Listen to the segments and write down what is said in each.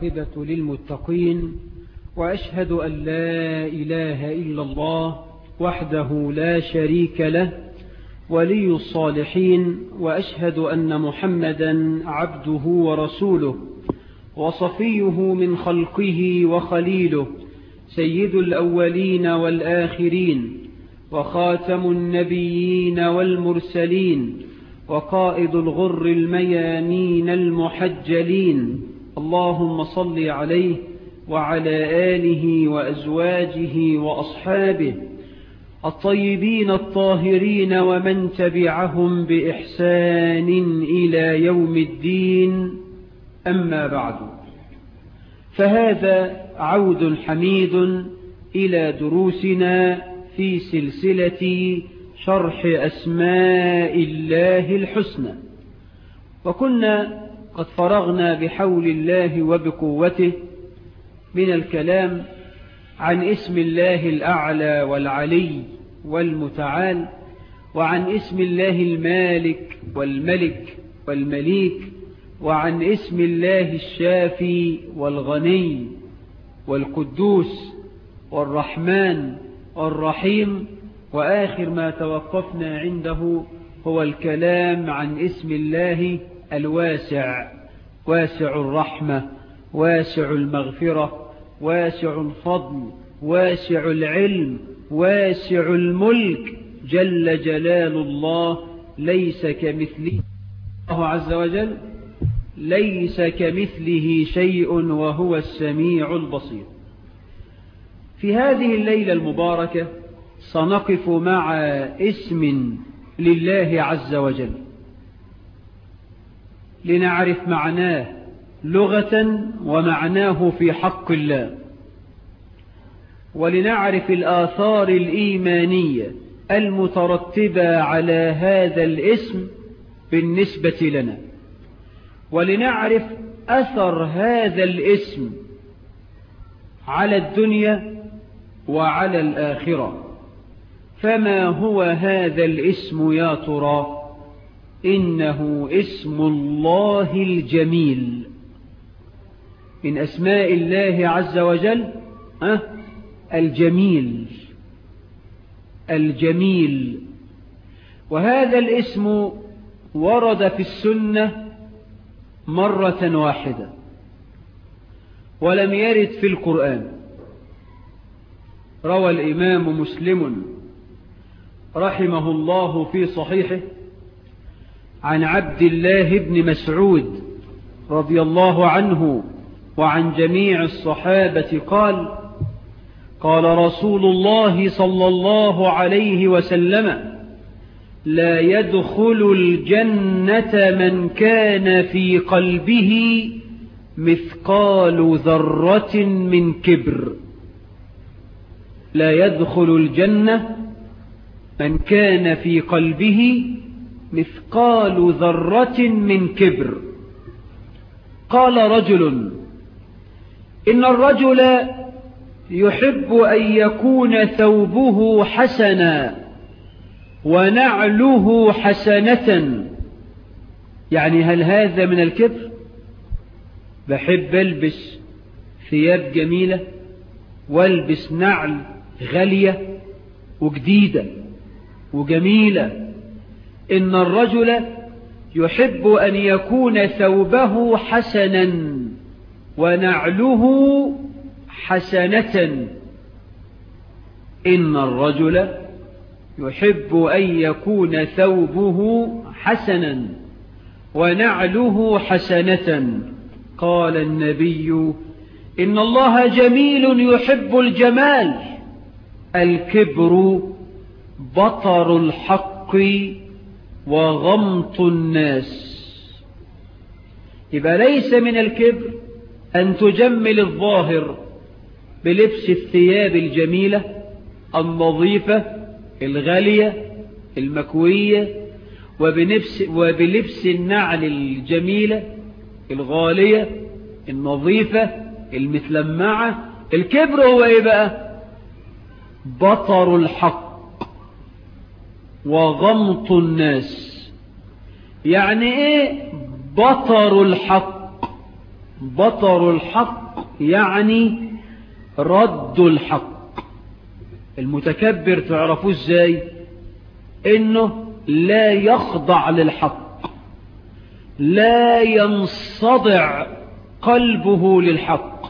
والعاقبة للمتقين وأشهد أن لا إله إلا الله وحده لا شريك له ولي الصالحين وأشهد أن محمدا عبده ورسوله وصفيه من خلقه وخليله سيد الأولين والآخرين وخاتم النبيين والمرسلين وقائد الغر الميامين المحجلين اللهم صل عليه وعلى آله وأزواجه وأصحابه الطيبين الطاهرين ومن تبعهم بإحسان إلى يوم الدين أما بعد فهذا عود حميد إلى دروسنا في سلسلة شرح أسماء الله الحسنى وكنا قد فرغنا بحول الله وبقوته من الكلام عن اسم الله الأعلى والعلي والمتعال وعن اسم الله المالك والملك والمليك وعن اسم الله الشافي والغني والقدوس والرحمن والرحيم وآخر ما توقفنا عنده هو الكلام عن اسم الله الواسع واسع الرحمة واسع المغفرة واسع الفضل واسع العلم واسع الملك جل جلال الله ليس كمثله الله عز وجل ليس كمثله شيء وهو السميع البصير في هذه الليلة المباركة سنقف مع اسم لله عز وجل لنعرف معناه لغة ومعناه في حق الله ولنعرف الآثار الإيمانية المترتبة على هذا الاسم بالنسبة لنا ولنعرف أثر هذا الاسم على الدنيا وعلى الآخرة فما هو هذا الاسم يا ترى إنه اسم الله الجميل من أسماء الله عز وجل أه الجميل الجميل وهذا الاسم ورد في السنة مرة واحدة ولم يرد في القرآن روى الإمام مسلم رحمه الله في صحيحه عن عبد الله بن مسعود رضي الله عنه وعن جميع الصحابة قال قال رسول الله صلى الله عليه وسلم لا يدخل الجنة من كان في قلبه مثقال ذرة من كبر لا يدخل الجنة من كان في قلبه مثقال ذرة من كبر قال رجل إن الرجل يحب أن يكون ثوبه حسنا ونعله حسنة يعني هل هذا من الكبر بحب ألبس ثياب جميلة والبس نعل غالية وجديدة وجميلة إن الرجل يحب أن يكون ثوبه حسنا ونعله حسنة إن الرجل يحب أن يكون ثوبه حسنا ونعله حسنة قال النبي إن الله جميل يحب الجمال الكبر بطر الحق وغمط الناس يبقى ليس من الكبر أن تجمل الظاهر بلبس الثياب الجميلة النظيفة الغالية المكوية وبنفس وبلبس النعل الجميلة الغالية النظيفة المتلمعة الكبر هو ايه بقى بطر الحق وغمط الناس يعني ايه بطر الحق بطر الحق يعني رد الحق المتكبر تعرفوه ازاي انه لا يخضع للحق لا ينصدع قلبه للحق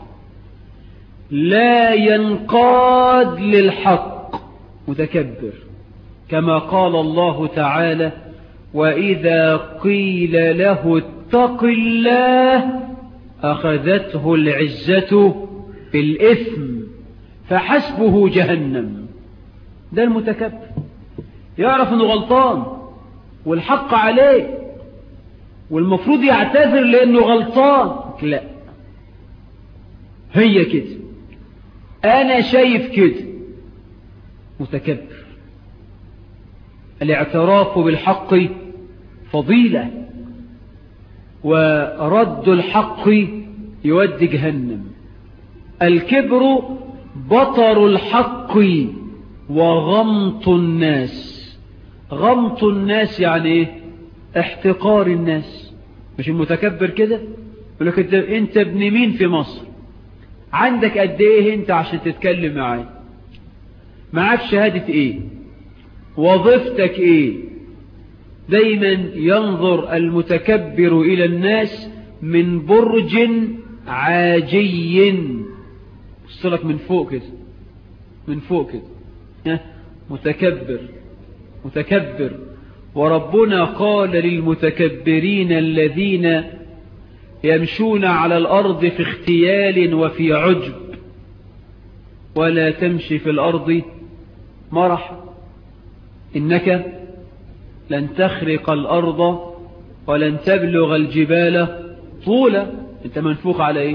لا ينقاد للحق متكبر كما قال الله تعالى وإذا قيل له اتق الله أخذته العزة بالإثم فحسبه جهنم ده المتكبر يعرف انه غلطان والحق عليه والمفروض يعتذر لانه غلطان لا هي كده انا شايف كده متكبر الاعتراف بالحق فضيلة ورد الحق يودي جهنم الكبر بطر الحق وغمط الناس غمط الناس يعني ايه احتقار الناس مش المتكبر كده يقول لك انت, انت ابن مين في مصر عندك قد ايه انت عشان تتكلم معاي معاك شهادة ايه وظيفتك ايه دايما ينظر المتكبر الى الناس من برج عاجي وصلك من فوق كده من فوق كده متكبر متكبر وربنا قال للمتكبرين الذين يمشون على الأرض في اختيال وفي عجب ولا تمشي في الأرض مرح إنك لن تخرق الأرض ولن تبلغ الجبال طولا انت منفوخ على ايه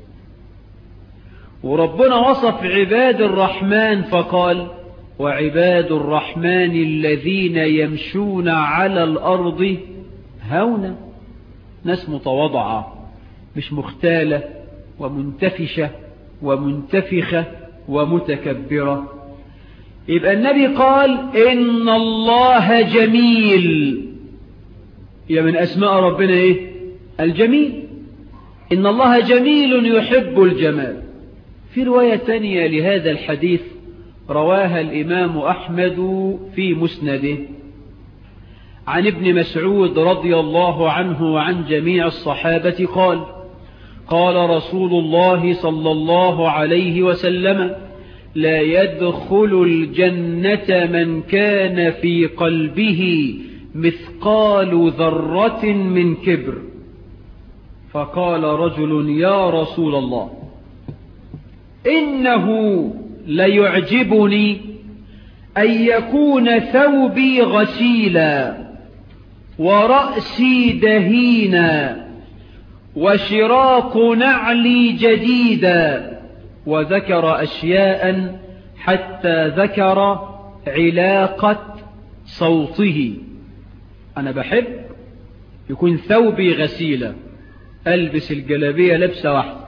وربنا وصف عباد الرحمن فقال وعباد الرحمن الذين يمشون على الأرض هونا ناس متواضعة مش مختالة ومنتفشة ومنتفخة ومتكبرة يبقى النبي قال إن الله جميل يا من أسماء ربنا إيه الجميل إن الله جميل يحب الجمال في رواية تانية لهذا الحديث رواها الإمام أحمد في مسنده عن ابن مسعود رضي الله عنه وعن جميع الصحابة قال قال رسول الله صلى الله عليه وسلم لا يدخل الجنة من كان في قلبه مثقال ذرة من كبر فقال رجل يا رسول الله إنه ليعجبني أن يكون ثوبي غسيلا ورأسي دهينا وشراق نعلي جديدا وذكر أشياء حتى ذكر علاقة صوته أنا بحب يكون ثوبي غسيلة ألبس الجلابية لبسة واحدة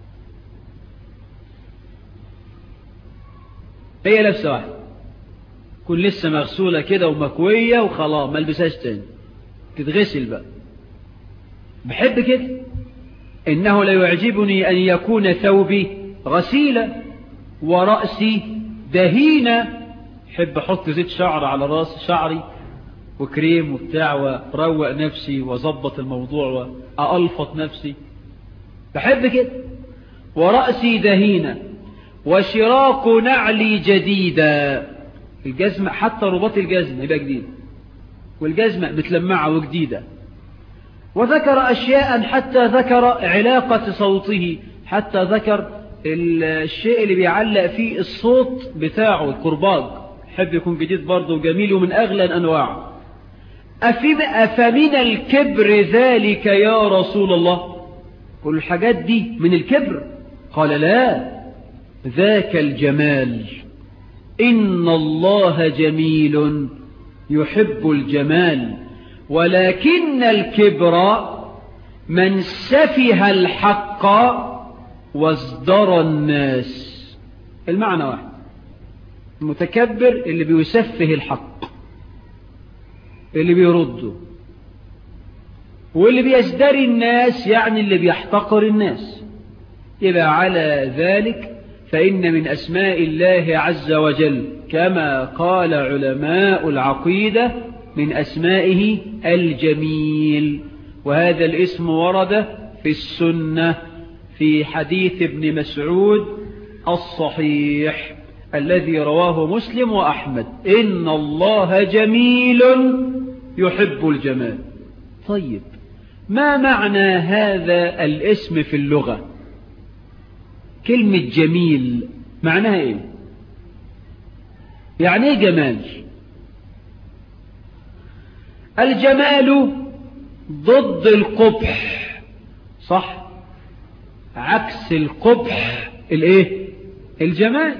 هي لبسة واحدة كل لسه مغسولة كده ومكوية وخلاص ما البسهاش تاني تتغسل بقى بحب كده إنه لا يعجبني أن يكون ثوبي غسيلة ورأسي دهينة حب أحط زيت شعر على راس شعري وكريم وبتاع وروق نفسي وظبط الموضوع وألفط نفسي بحب كده ورأسي دهينة وشراق نعلي جديدة الجزمة حتى رباط الجزمة يبقى جديد والجزمة متلمعة وجديدة وذكر أشياء حتى ذكر علاقة صوته حتى ذكر الشيء اللي بيعلق فيه الصوت بتاعه الكرباج حب يكون جديد برضه وجميل ومن أغلى الأنواع أفمن الكبر ذلك يا رسول الله كل الحاجات دي من الكبر قال لا ذاك الجمال إن الله جميل يحب الجمال ولكن الكبر من سفه الحق وازدرى الناس المعنى واحد المتكبر اللي بيسفه الحق اللي بيرده واللي بيزدري الناس يعني اللي بيحتقر الناس يبقى على ذلك فإن من أسماء الله عز وجل كما قال علماء العقيدة من أسمائه الجميل وهذا الاسم ورد في السنة في حديث ابن مسعود الصحيح الذي رواه مسلم وأحمد إن الله جميل يحب الجمال طيب ما معنى هذا الاسم في اللغة كلمة جميل معناها ايه يعني ايه جمال الجمال ضد القبح صح عكس القبح الايه الجمال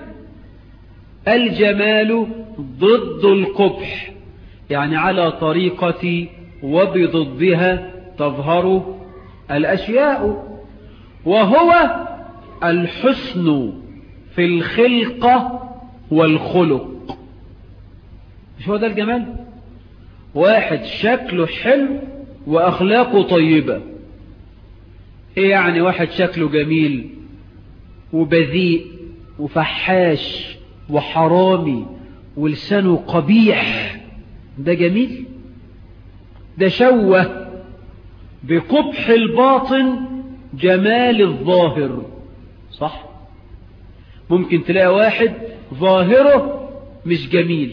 الجمال ضد القبح يعني على طريقة وبضدها تظهر الأشياء وهو الحسن في الخلقة والخلق مش هو ده الجمال واحد شكله حلو وأخلاقه طيبة ايه يعني واحد شكله جميل وبذيء وفحاش وحرامي ولسانه قبيح ده جميل ده شوه بقبح الباطن جمال الظاهر صح ممكن تلاقي واحد ظاهره مش جميل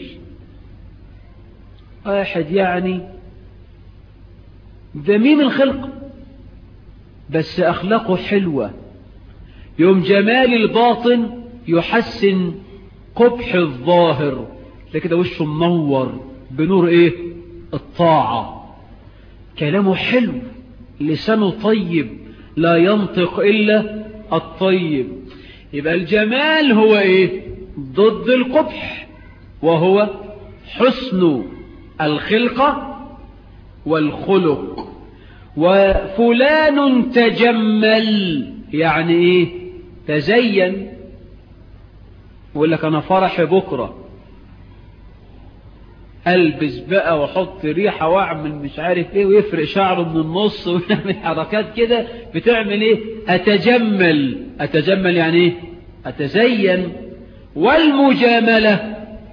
واحد يعني ذميم الخلق بس أخلاقه حلوة يوم جمال الباطن يحسن قبح الظاهر لكده وشه منور بنور ايه الطاعة كلامه حلو لسانه طيب لا ينطق إلا الطيب يبقى الجمال هو ايه ضد القبح وهو حسن الخلقة والخلق وفلان تجمل يعني ايه تزين يقول لك انا فرحي بكرة البس بقى واحط ريحة واعمل مش عارف ايه ويفرق شعره من النص ويعمل حركات كده بتعمل ايه اتجمل اتجمل يعني ايه اتزين والمجاملة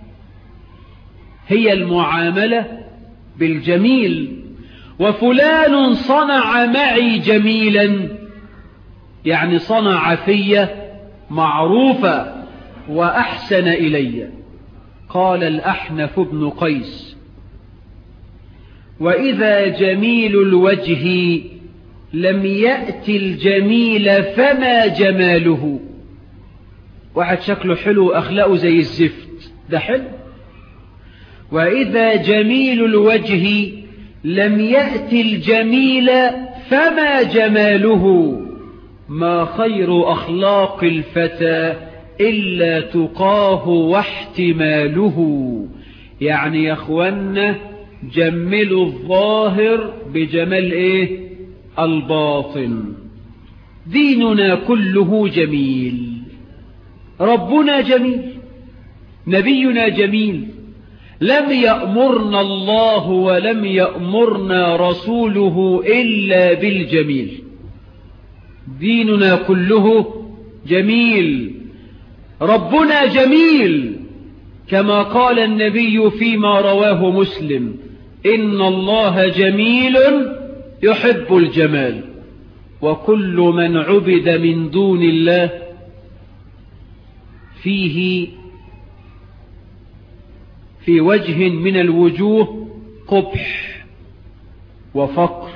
هي المعاملة بالجميل وفلان صنع معي جميلا يعني صنع في معروفا وأحسن إلي قال الأحنف بن قيس وإذا جميل الوجه لم يأتي الجميل فما جماله واحد شكله حلو أخلاقه زي الزفت ده حلو وإذا جميل الوجه لم يأتي الجميل فما جماله ما خير أخلاق الفتى إلا تقاه واحتماله يعني يا أخوانا جملوا الظاهر بجمال إيه الباطن ديننا كله جميل ربنا جميل نبينا جميل لم يأمرنا الله ولم يأمرنا رسوله إلا بالجميل ديننا كله جميل ربنا جميل كما قال النبي فيما رواه مسلم إن الله جميل يحب الجمال وكل من عبد من دون الله فيه في وجه من الوجوه قبح وفقر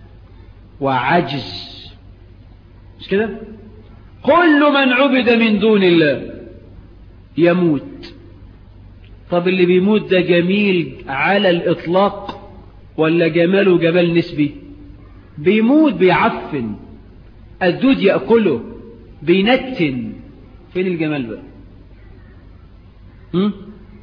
وعجز مش كده كل من عبد من دون الله يموت طب اللي بيموت ده جميل على الإطلاق ولا جماله جمال نسبي بيموت بيعفن الدود يأكله بينتن فين الجمال بقى هم؟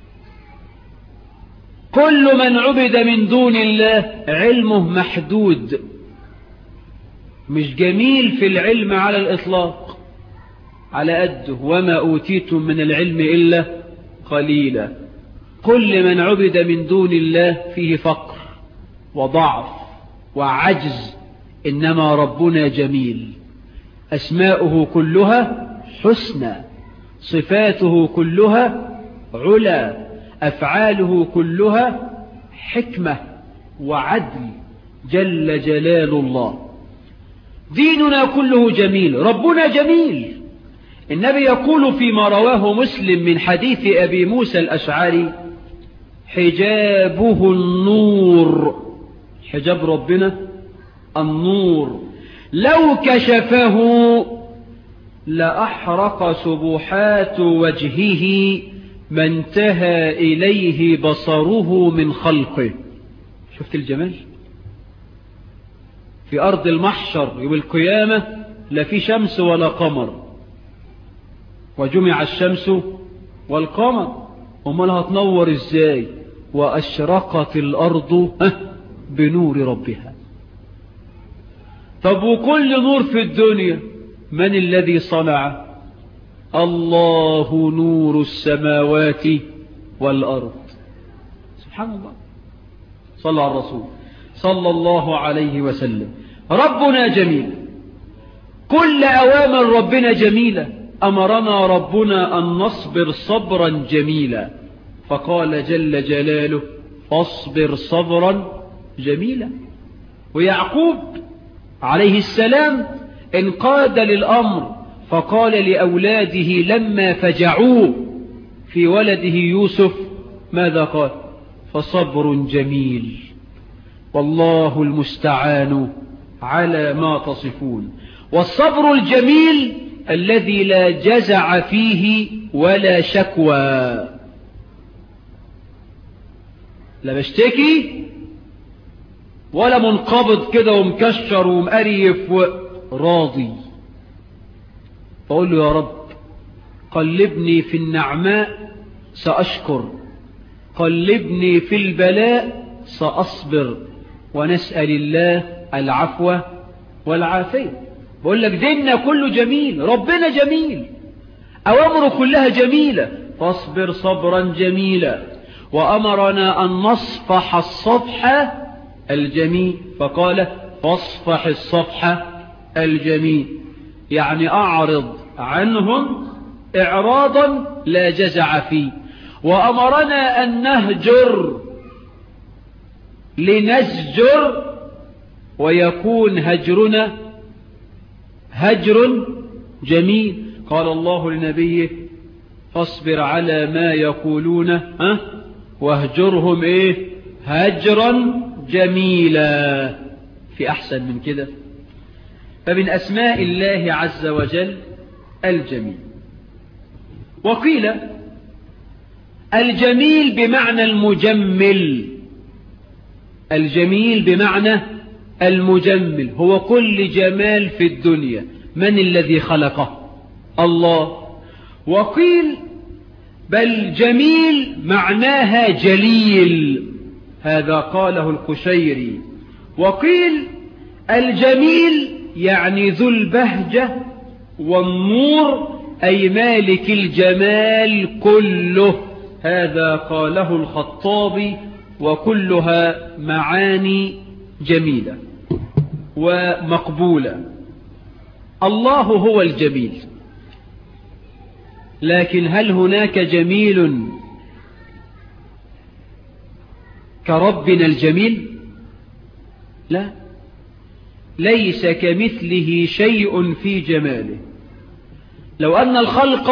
كل من عبد من دون الله علمه محدود مش جميل في العلم على الإطلاق على قده وما أوتيتم من العلم إلا قليلا كل من عبد من دون الله فيه فقر وضعف وعجز إنما ربنا جميل أسماؤه كلها حسنى صفاته كلها علا أفعاله كلها حكمة وعدل جل جلال الله ديننا كله جميل ربنا جميل النبي يقول فيما رواه مسلم من حديث أبي موسى الأشعري حجابه النور حجاب ربنا النور لو كشفه لأحرق سبحات وجهه ما انتهى إليه بصره من خلقه شفت الجمال في أرض المحشر يوم القيامة لا في شمس ولا قمر وجمع الشمس والقمر امال هتنور ازاي واشرقت الارض بنور ربها طب وكل نور في الدنيا من الذي صنع الله نور السماوات والارض سبحان الله صلى على الرسول صلى الله عليه وسلم ربنا جميل كل اوامر ربنا جميله أمرنا ربنا أن نصبر صبرا جميلا فقال جل جلاله فاصبر صبرا جميلا ويعقوب عليه السلام انقاد للأمر فقال لأولاده لما فجعوه في ولده يوسف ماذا قال فصبر جميل والله المستعان على ما تصفون والصبر الجميل الذي لا جزع فيه ولا شكوى لا بشتكي ولا منقبض كده ومكشر ومقريف وراضي بقول له يا رب قلبني في النعماء سأشكر قلبني في البلاء سأصبر ونسأل الله العفو والعافية بقول لك ديننا كله جميل ربنا جميل أوامره كلها جميلة فاصبر صبرا جميلا وأمرنا أن نصفح الصفح الجميل فقال فاصفح الصفح الجميل يعني أعرض عنهم إعراضا لا جزع فيه وأمرنا أن نهجر لنزجر ويكون هجرنا هجر جميل قال الله لنبيه فاصبر على ما يقولون ها واهجرهم ايه هجرا جميلا في احسن من كده فمن اسماء الله عز وجل الجميل وقيل الجميل بمعنى المجمل الجميل بمعنى المجمل هو كل جمال في الدنيا من الذي خلقه الله وقيل بل جميل معناها جليل هذا قاله القشيري وقيل الجميل يعني ذو البهجة والنور أي مالك الجمال كله هذا قاله الخطابي وكلها معاني جميلة ومقبولة الله هو الجميل لكن هل هناك جميل كربنا الجميل لا ليس كمثله شيء في جماله لو أن الخلق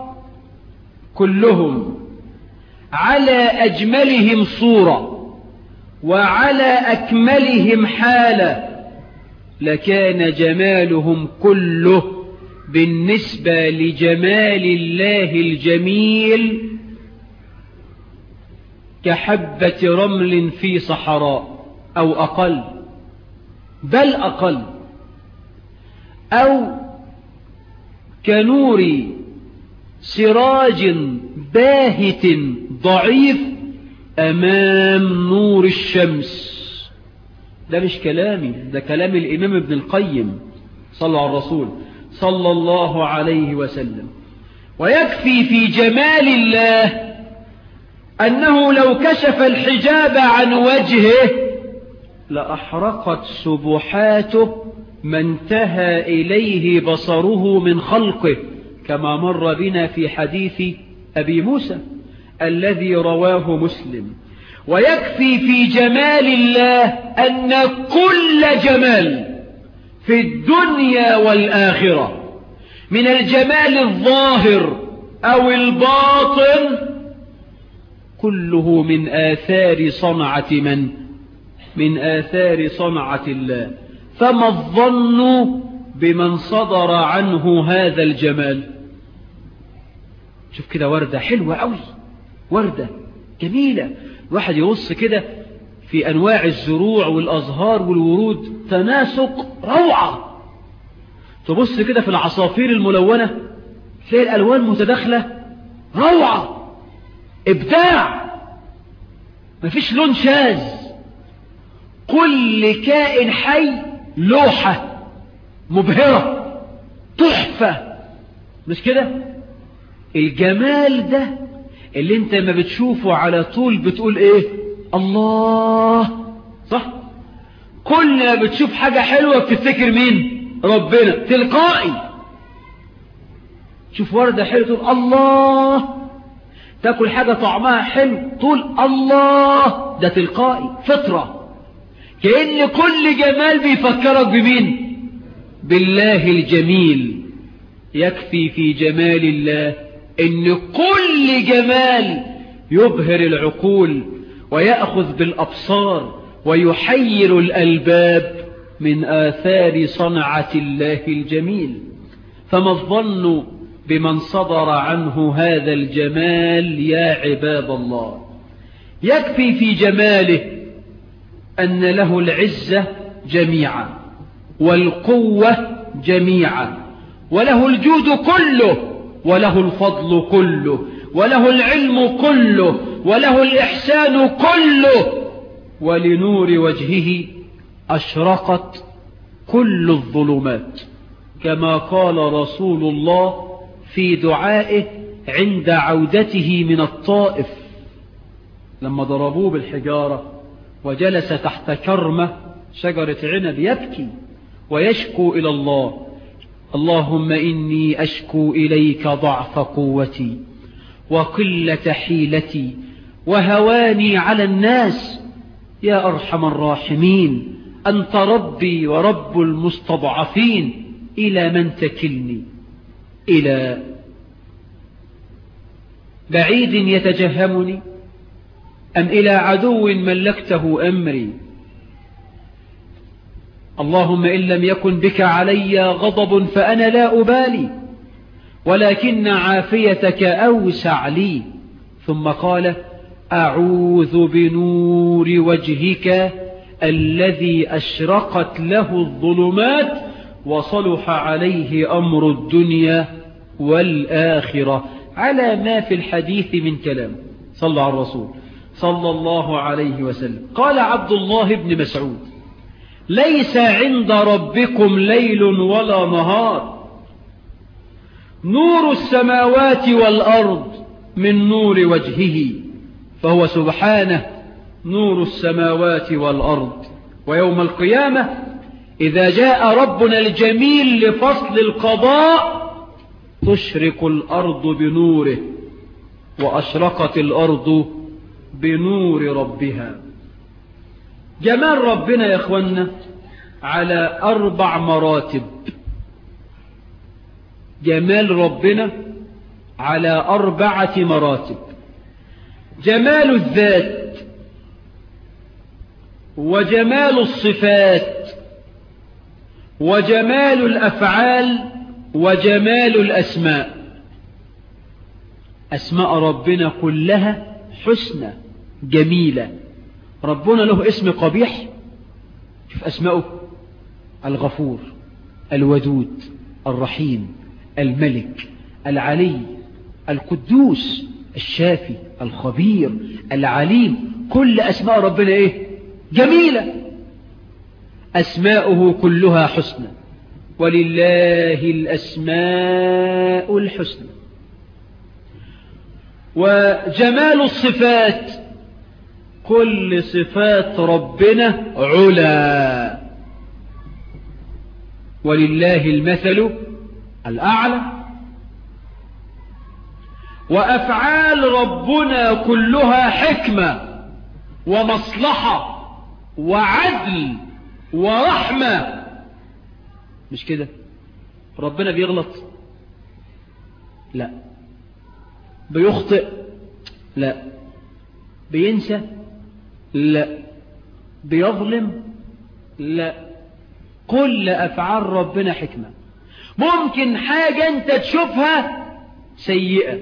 كلهم على أجملهم صورة وعلى أكملهم حالة لكان جمالهم كله بالنسبة لجمال الله الجميل كحبة رمل في صحراء أو أقل بل أقل أو كنور سراج باهت ضعيف أمام نور الشمس ده مش كلامي ده كلام الإمام ابن القيم صلى على الرسول صلى الله عليه وسلم ويكفي في جمال الله أنه لو كشف الحجاب عن وجهه لأحرقت سبحاته ما انتهى إليه بصره من خلقه كما مر بنا في حديث أبي موسى الذي رواه مسلم ويكفي في جمال الله أن كل جمال في الدنيا والآخرة من الجمال الظاهر أو الباطن كله من آثار صنعة من من آثار صنعة الله فما الظن بمن صدر عنه هذا الجمال شوف كده وردة حلوة قوي وردة جميلة واحد يبص كده في أنواع الزروع والأزهار والورود تناسق روعة تبص كده في العصافير الملونة تلاقي الألوان متداخلة روعة إبداع مفيش لون شاذ كل كائن حي لوحة مبهرة تحفة مش كده الجمال ده اللي انت ما بتشوفه على طول بتقول ايه الله صح كل ما بتشوف حاجة حلوة بتفتكر مين ربنا تلقائي تشوف وردة حلوة تقول الله تاكل حاجة طعمها حلو تقول الله ده تلقائي فطرة كأن كل جمال بيفكرك بمين بالله الجميل يكفي في جمال الله ان كل جمال يبهر العقول ويأخذ بالأبصار ويحير الألباب من آثار صنعة الله الجميل فما الظن بمن صدر عنه هذا الجمال يا عباد الله يكفي في جماله أن له العزة جميعا والقوة جميعا وله الجود كله وله الفضل كله وله العلم كله وله الإحسان كله ولنور وجهه أشرقت كل الظلمات كما قال رسول الله في دعائه عند عودته من الطائف لما ضربوه بالحجارة وجلس تحت كرمة شجرة عنب يبكي ويشكو إلى الله اللهم إني أشكو إليك ضعف قوتي وقلة حيلتي وهواني على الناس يا أرحم الراحمين أنت ربي ورب المستضعفين إلى من تكلني إلى بعيد يتجهمني أم إلى عدو ملكته أمري اللهم إن لم يكن بك علي غضب فأنا لا أبالي ولكن عافيتك أوسع لي ثم قال أعوذ بنور وجهك الذي أشرقت له الظلمات وصلح عليه أمر الدنيا والآخرة على ما في الحديث من كلام صلى على الرسول صلى الله عليه وسلم قال عبد الله بن مسعود ليس عند ربكم ليل ولا نهار نور السماوات والأرض من نور وجهه فهو سبحانه نور السماوات والأرض ويوم القيامة إذا جاء ربنا الجميل لفصل القضاء تشرق الأرض بنوره وأشرقت الأرض بنور ربها جمال ربنا يا اخوانا على أربع مراتب جمال ربنا على أربعة مراتب جمال الذات وجمال الصفات وجمال الأفعال وجمال الأسماء أسماء ربنا كلها حسنى جميلة ربنا له اسم قبيح شوف أسماؤه الغفور الودود الرحيم الملك العلي القدوس الشافي الخبير العليم كل أسماء ربنا إيه جميلة أسماؤه كلها حسنى ولله الأسماء الحسنى وجمال الصفات كل صفات ربنا علا ولله المثل الأعلى وأفعال ربنا كلها حكمة ومصلحة وعدل ورحمة مش كده ربنا بيغلط لا بيخطئ لا بينسى لا بيظلم لا كل أفعال ربنا حكمة ممكن حاجة أنت تشوفها سيئة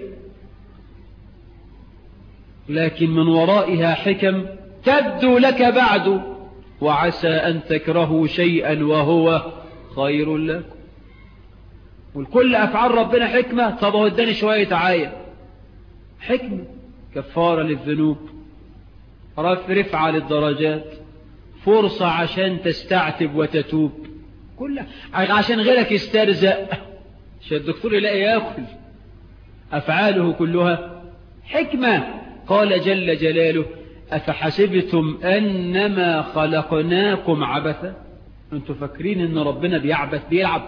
لكن من ورائها حكم تبدو لك بعد وعسى أن تكرهوا شيئا وهو خير لكم والكل أفعال ربنا حكمة طب وداني شوية عاية حكمة كفارة للذنوب رف رفعة للدرجات فرصة عشان تستعتب وتتوب كلها عشان غيرك يسترزق عشان الدكتور يلاقي ياكل أفعاله كلها حكمة قال جل جلاله أفحسبتم أنما خلقناكم عبثا أنتم فاكرين أن ربنا بيعبث بيلعب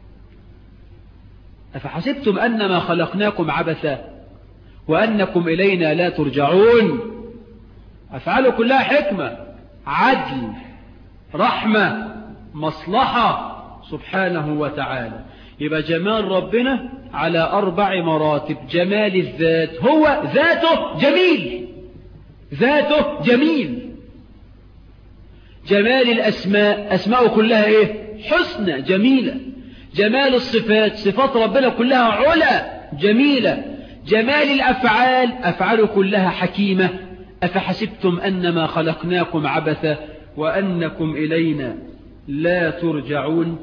أفحسبتم أنما خلقناكم عبثا وأنكم إلينا لا ترجعون أفعاله كلها حكمة عدل رحمة مصلحة سبحانه وتعالى يبقى جمال ربنا على أربع مراتب جمال الذات هو ذاته جميل ذاته جميل جمال الأسماء أسماءه كلها إيه حسنى جميلة جمال الصفات صفات ربنا كلها علا جميلة جمال الأفعال أفعاله كلها حكيمة أفحسبتم أنما خلقناكم عبثا وأنكم إلينا لا ترجعون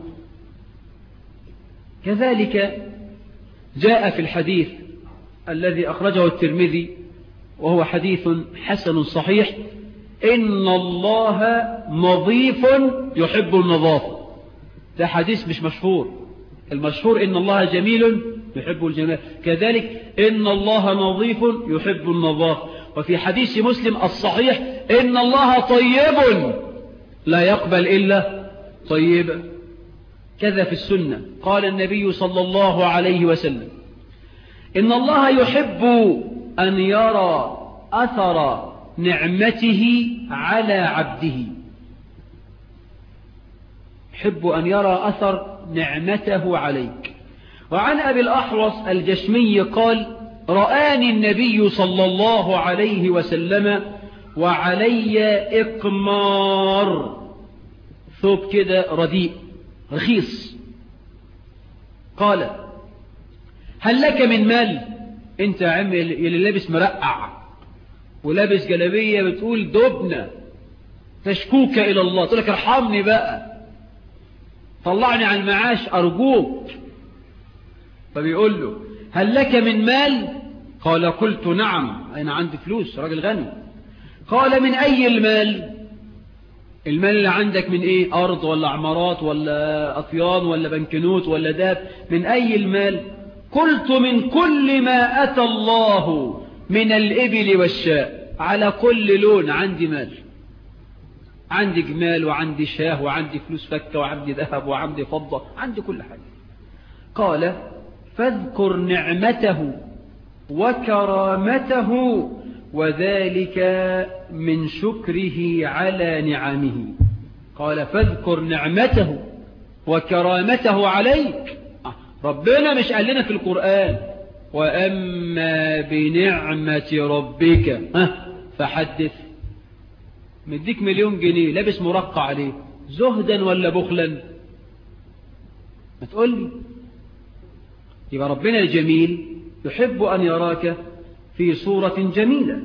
كذلك جاء في الحديث الذي أخرجه الترمذي وهو حديث حسن صحيح إن الله نظيف يحب النظافة ده حديث مش مشهور المشهور إن الله جميل يحب الجمال كذلك إن الله نظيف يحب النظافة وفي حديث مسلم الصحيح إن الله طيب لا يقبل إلا طيبا كذا في السنة قال النبي صلى الله عليه وسلم إن الله يحب أن يرى أثر نعمته على عبده يحب أن يرى أثر نعمته عليك وعن أبي الأحوص الجشمي قال رآني النبي صلى الله عليه وسلم وعلي إقمار ثوب كده رديء رخيص قال هل لك من مال انت يا عم اللي لابس مرقع ولابس جلابية بتقول دبنا تشكوك إلى الله تقول لك ارحمني بقى طلعني عن المعاش أرجوك فبيقول له هل لك من مال قال قلت نعم أنا عندي فلوس راجل غني قال من أي المال المال اللي عندك من ايه ارض ولا عمارات ولا اطيان ولا بنكنوت ولا داب من اي المال قلت من كل ما اتى الله من الابل والشاء على كل لون عندي مال عندي جمال وعندي شاه وعندي فلوس فكة وعندي ذهب وعندي فضة عندي كل حاجة قال فاذكر نعمته وكرامته وذلك من شكره على نعمه قال فاذكر نعمته وكرامته عليك ربنا مش قال لنا في القرآن وأما بنعمة ربك فحدث مديك مليون جنيه لابس مرقع عليه زهدا ولا بخلا ما تقول لي يبقى ربنا الجميل يحب أن يراك في صورة جميلة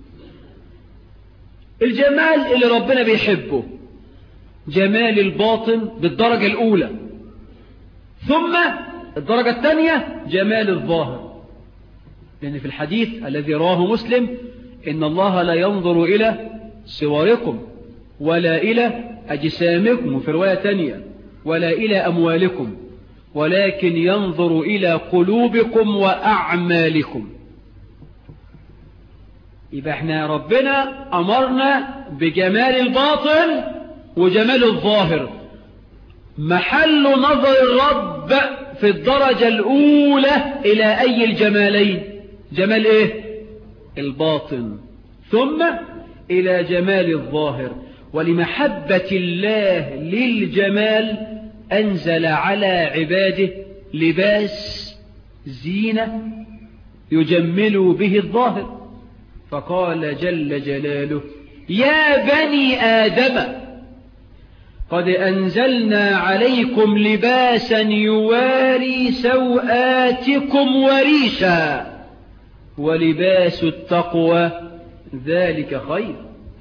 الجمال اللي ربنا بيحبه جمال الباطن بالدرجة الأولى ثم الدرجة الثانية جمال الظاهر لأن في الحديث الذي رواه مسلم إن الله لا ينظر إلى صوركم ولا إلى أجسامكم وفي رواية تانية ولا إلى أموالكم ولكن ينظر إلى قلوبكم وأعمالكم يبقى احنا ربنا أمرنا بجمال الباطن وجمال الظاهر محل نظر الرب في الدرجة الأولى إلى أي الجمالين جمال إيه الباطن ثم إلى جمال الظاهر ولمحبة الله للجمال أنزل على عباده لباس زينة يجمل به الظاهر فقال جل جلاله يا بني آدم قد أنزلنا عليكم لباسا يواري سوآتكم وريشا ولباس التقوى ذلك خير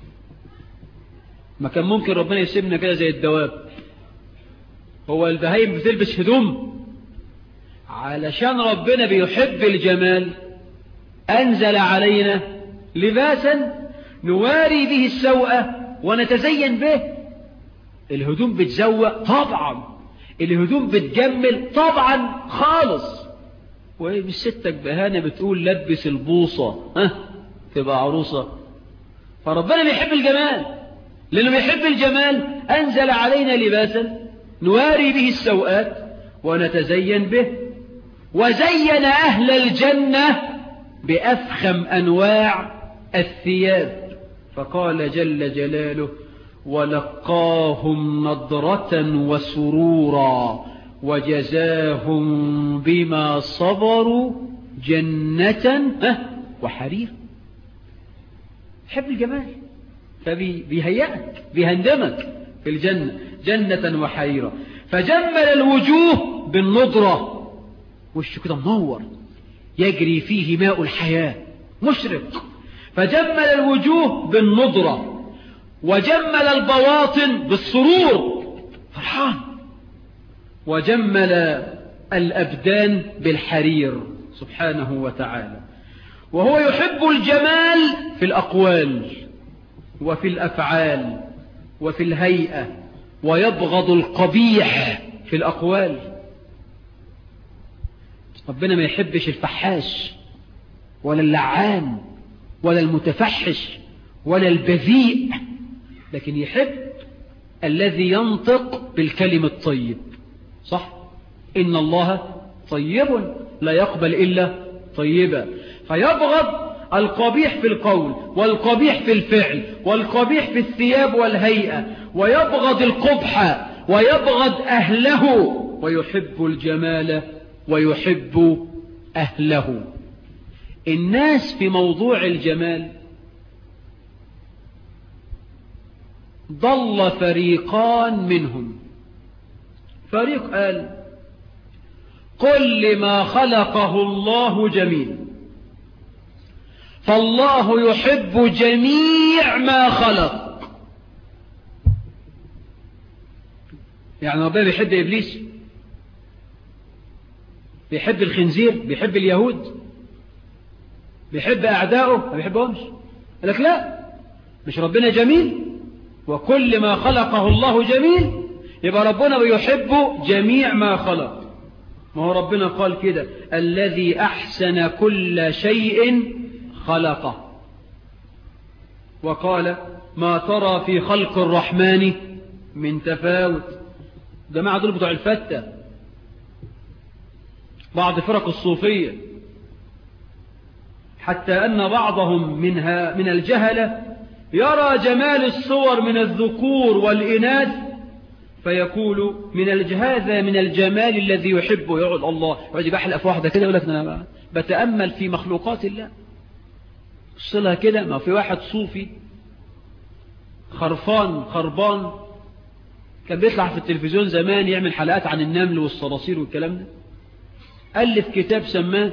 ما كان ممكن ربنا يسيبنا كده زي الدواب هو البهايم بتلبس هدوم علشان ربنا بيحب الجمال أنزل علينا لباسا نواري به السوءة ونتزين به الهدوم بتزوق طبعا الهدوم بتجمل طبعا خالص ومش ستك بهانة بتقول لبس البوصة ها تبقى عروسة فربنا بيحب الجمال لأنه بيحب الجمال أنزل علينا لباسا نواري به السوءات ونتزين به وزين أهل الجنة بأفخم أنواع الثياب فقال جل جلاله ولقاهم نضرة وسرورا وجزاهم بما صبروا جنة وحرير حب الجمال فبيهيئك بيهندمك في الجنة جنة وحريرا فجمل الوجوه بالنضرة وشه كده منور يجري فيه ماء الحياة مشرق فجمل الوجوه بالنضرة وجمل البواطن بالسرور فرحان وجمل الأبدان بالحرير سبحانه وتعالى وهو يحب الجمال في الأقوال وفي الأفعال وفي الهيئة ويبغض القبيح في الأقوال ربنا ما يحبش الفحاش ولا اللعان ولا المتفحش ولا البذيء لكن يحب الذي ينطق بالكلم الطيب صح إن الله طيب لا يقبل إلا طيبا فيبغض القبيح في القول والقبيح في الفعل والقبيح في الثياب والهيئة ويبغض القبح ويبغض أهله ويحب الجمال ويحب أهله الناس في موضوع الجمال ضل فريقان منهم فريق قال كل ما خلقه الله جميل فالله يحب جميع ما خلق يعني ربنا بيحب إبليس بيحب الخنزير بيحب اليهود بيحب أعدائه ما بيحبهمش قال لك لا مش ربنا جميل وكل ما خلقه الله جميل يبقى ربنا بيحب جميع ما خلق ما هو ربنا قال كده الذي أحسن كل شيء خلقه وقال ما ترى في خلق الرحمن من تفاوت جماعة دول بتوع الفتة بعض فرق الصوفية حتى أن بعضهم منها من الجهلة يرى جمال الصور من الذكور والإناث فيقول من هذا من الجمال الذي يحبه يقعد الله يقعد بحلق في واحدة كده يقول لك أنا بتأمل في مخلوقات الله صلها كده ما في واحد صوفي خرفان خربان كان بيطلع في التلفزيون زمان يعمل حلقات عن النمل والصراصير والكلام ده ألف كتاب سماه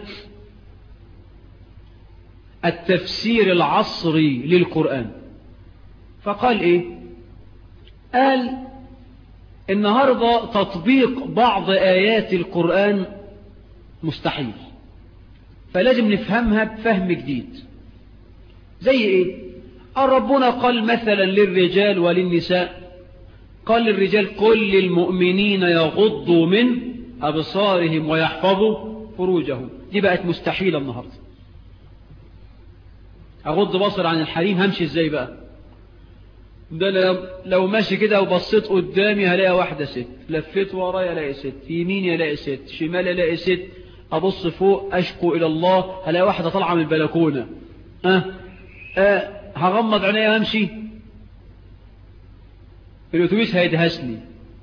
التفسير العصري للقرآن فقال ايه قال النهاردة تطبيق بعض آيات القرآن مستحيل فلازم نفهمها بفهم جديد زي ايه ربنا قال مثلا للرجال وللنساء قال للرجال كل المؤمنين يغضوا من أبصارهم ويحفظوا فروجهم دي بقت مستحيلة النهاردة أغض بصر عن الحريم همشي ازاي بقى ده لو, لو ماشي كده وبصيت قدامي هلاقي واحدة ست لفيت ورايا الاقي ست يميني الاقي ست شمال الاقي ست ابص فوق اشكو الى الله هلاقي واحدة طالعة من البلكونة أه؟ أه هغمض عينيا وامشي الاتوبيس هيدهسني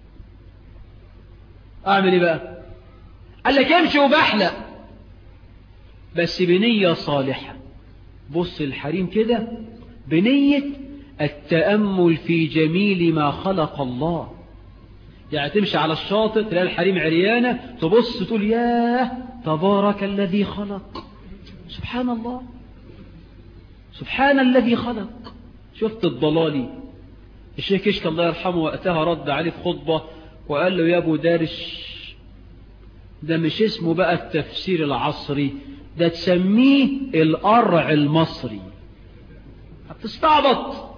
اعمل ايه بقى قال لك امشي وبحلق بس بنية صالحة بص الحريم كده بنية التأمل في جميل ما خلق الله يعني تمشي على الشاطئ تلاقي الحريم عريانة تبص تقول ياه تبارك الذي خلق سبحان الله سبحان الذي خلق شفت الضلالي الشيخ كشك الله يرحمه وقتها رد عليه في خطبة وقال له يا ابو دارش ده مش اسمه بقى التفسير العصري ده تسميه القرع المصري هتستعبط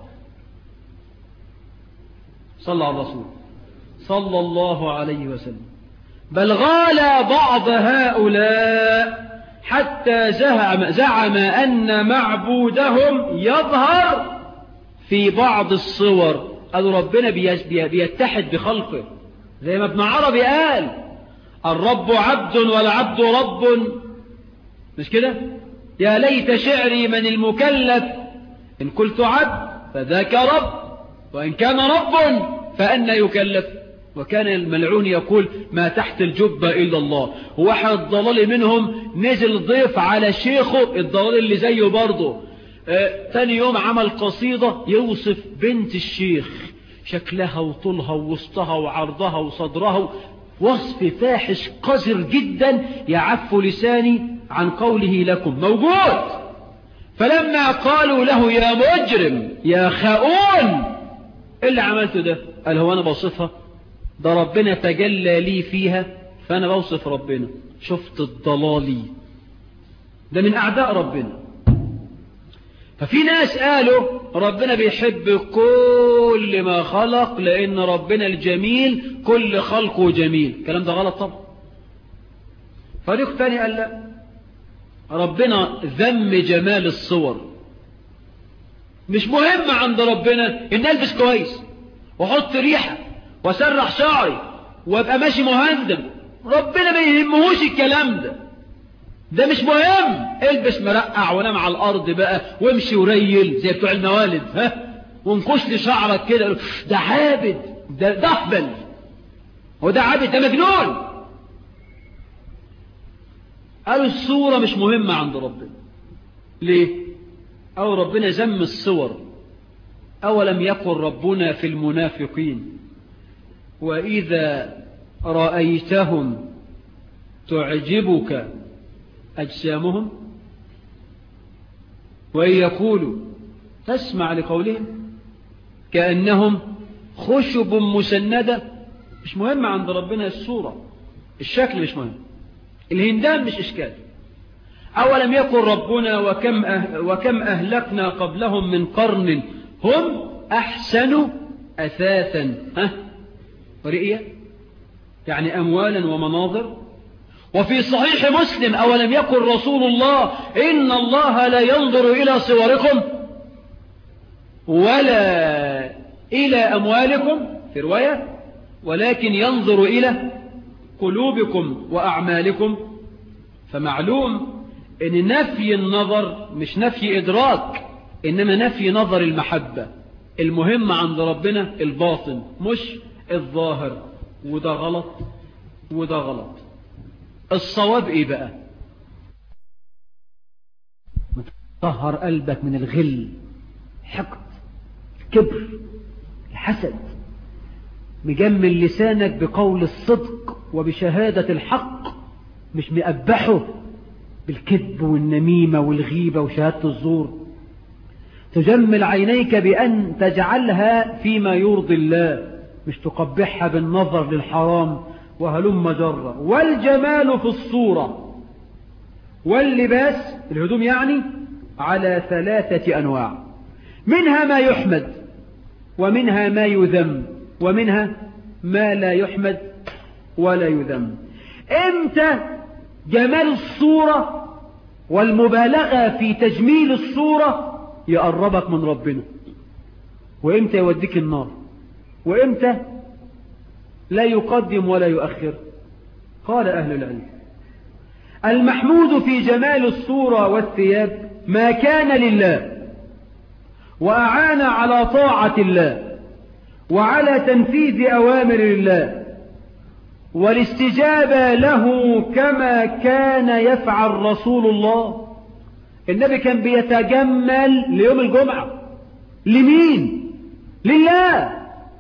صلى على الرسول صلى الله عليه وسلم بل غال بعض هؤلاء حتى زعم, زعم أن معبودهم يظهر في بعض الصور قالوا ربنا بيتحد بخلقه زي ما ابن عربي قال الرب عبد والعبد رب مش كده يا ليت شعري من المكلف إن قلت عبد فذاك رب وإن كان رب فأنا يكلف وكان الملعون يقول ما تحت الجبة إلا الله واحد ضلال منهم نزل ضيف على شيخه الضلال اللي زيه برضه آه تاني يوم عمل قصيدة يوصف بنت الشيخ شكلها وطولها ووسطها وعرضها وصدرها وصف فاحش قذر جدا يعف لساني عن قوله لكم موجود فلما قالوا له يا مجرم يا خاؤون ايه اللي عملته ده قال هو انا بوصفها ده ربنا تجلى لي فيها فانا بوصف ربنا شفت الضلالي ده من اعداء ربنا ففي ناس قالوا ربنا بيحب كل ما خلق لان ربنا الجميل كل خلقه جميل الكلام ده غلط طبعا فريق تاني قال لا ربنا ذم جمال الصور مش مهم عند ربنا ان البس كويس واحط ريحة واسرح شعري وابقى ماشي مهندم ربنا ما يهمهوش الكلام ده ده مش مهم البس مرقع ونام على الارض بقى وامشي وريل زي بتوع الموالد ها وانكش لي شعرك كده ده عابد ده دهبل وده عابد ده مجنون قالوا الصورة مش مهمة عند ربنا ليه أو ربنا زم الصور أولم يقل ربنا في المنافقين وإذا رأيتهم تعجبك أجسامهم وإن يقولوا تسمع لقولهم كأنهم خشب مسندة مش مهم عند ربنا الصورة الشكل مش مهم الهندام مش إشكال أولم يقل ربنا وكم, أه وكم أهلكنا قبلهم من قرن هم أحسن أثاثا ها رئية يعني أموالا ومناظر وفي صحيح مسلم أولم يقل رسول الله إن الله لا ينظر إلى صوركم ولا إلى أموالكم في رواية ولكن ينظر إلى قلوبكم وأعمالكم فمعلوم ان نفي النظر مش نفي إدراك إنما نفي نظر المحبة المهم عند ربنا الباطن مش الظاهر وده غلط وده غلط الصواب ايه بقى طهر قلبك من الغل حقد كبر الحسد مجمل لسانك بقول الصدق وبشهادة الحق مش مأبحه بالكذب والنميمة والغيبة وشهادة الزور تجمل عينيك بأن تجعلها فيما يرضي الله مش تقبحها بالنظر للحرام وهلم جرة والجمال في الصورة واللباس الهدوم يعني على ثلاثة أنواع منها ما يحمد ومنها ما يذم ومنها ما لا يحمد ولا يذم امتى جمال الصورة والمبالغة في تجميل الصورة يقربك من ربنا وإمتى يوديك النار وإمتى لا يقدم ولا يؤخر قال أهل العلم المحمود في جمال الصورة والثياب ما كان لله وأعان على طاعة الله وعلى تنفيذ أوامر الله والاستجابة له كما كان يفعل رسول الله النبي كان بيتجمل ليوم الجمعة لمين لله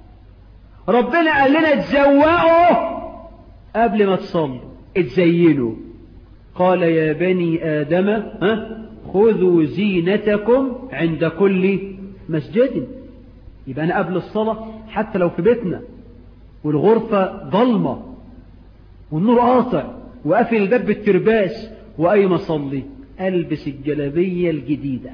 ربنا قال لنا تزوقوا قبل ما تصلوا اتزينوا قال يا بني آدم ها خذوا زينتكم عند كل مسجد يبقى أنا قبل الصلاة حتى لو في بيتنا والغرفة ضلمة والنور قاطع وقافل الباب بالترباس وأي صلي ألبس الجلابية الجديدة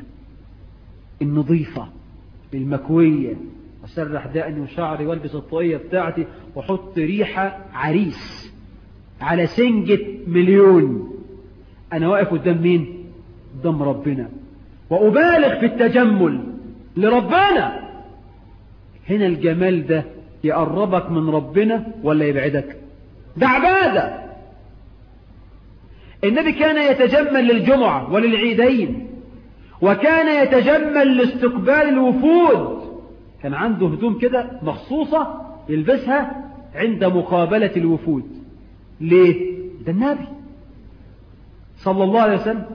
النظيفة المكوية أسرح دقني وشعري والبس الطاقية بتاعتي وحط ريحة عريس على سنجة مليون أنا واقف قدام مين قدام ربنا وأبالغ في التجمل لربنا هنا الجمال ده يقربك من ربنا ولا يبعدك ده عبادة النبي كان يتجمل للجمعة وللعيدين وكان يتجمل لاستقبال الوفود كان عنده هدوم كده مخصوصة يلبسها عند مقابلة الوفود ليه؟ ده النبي صلى الله عليه وسلم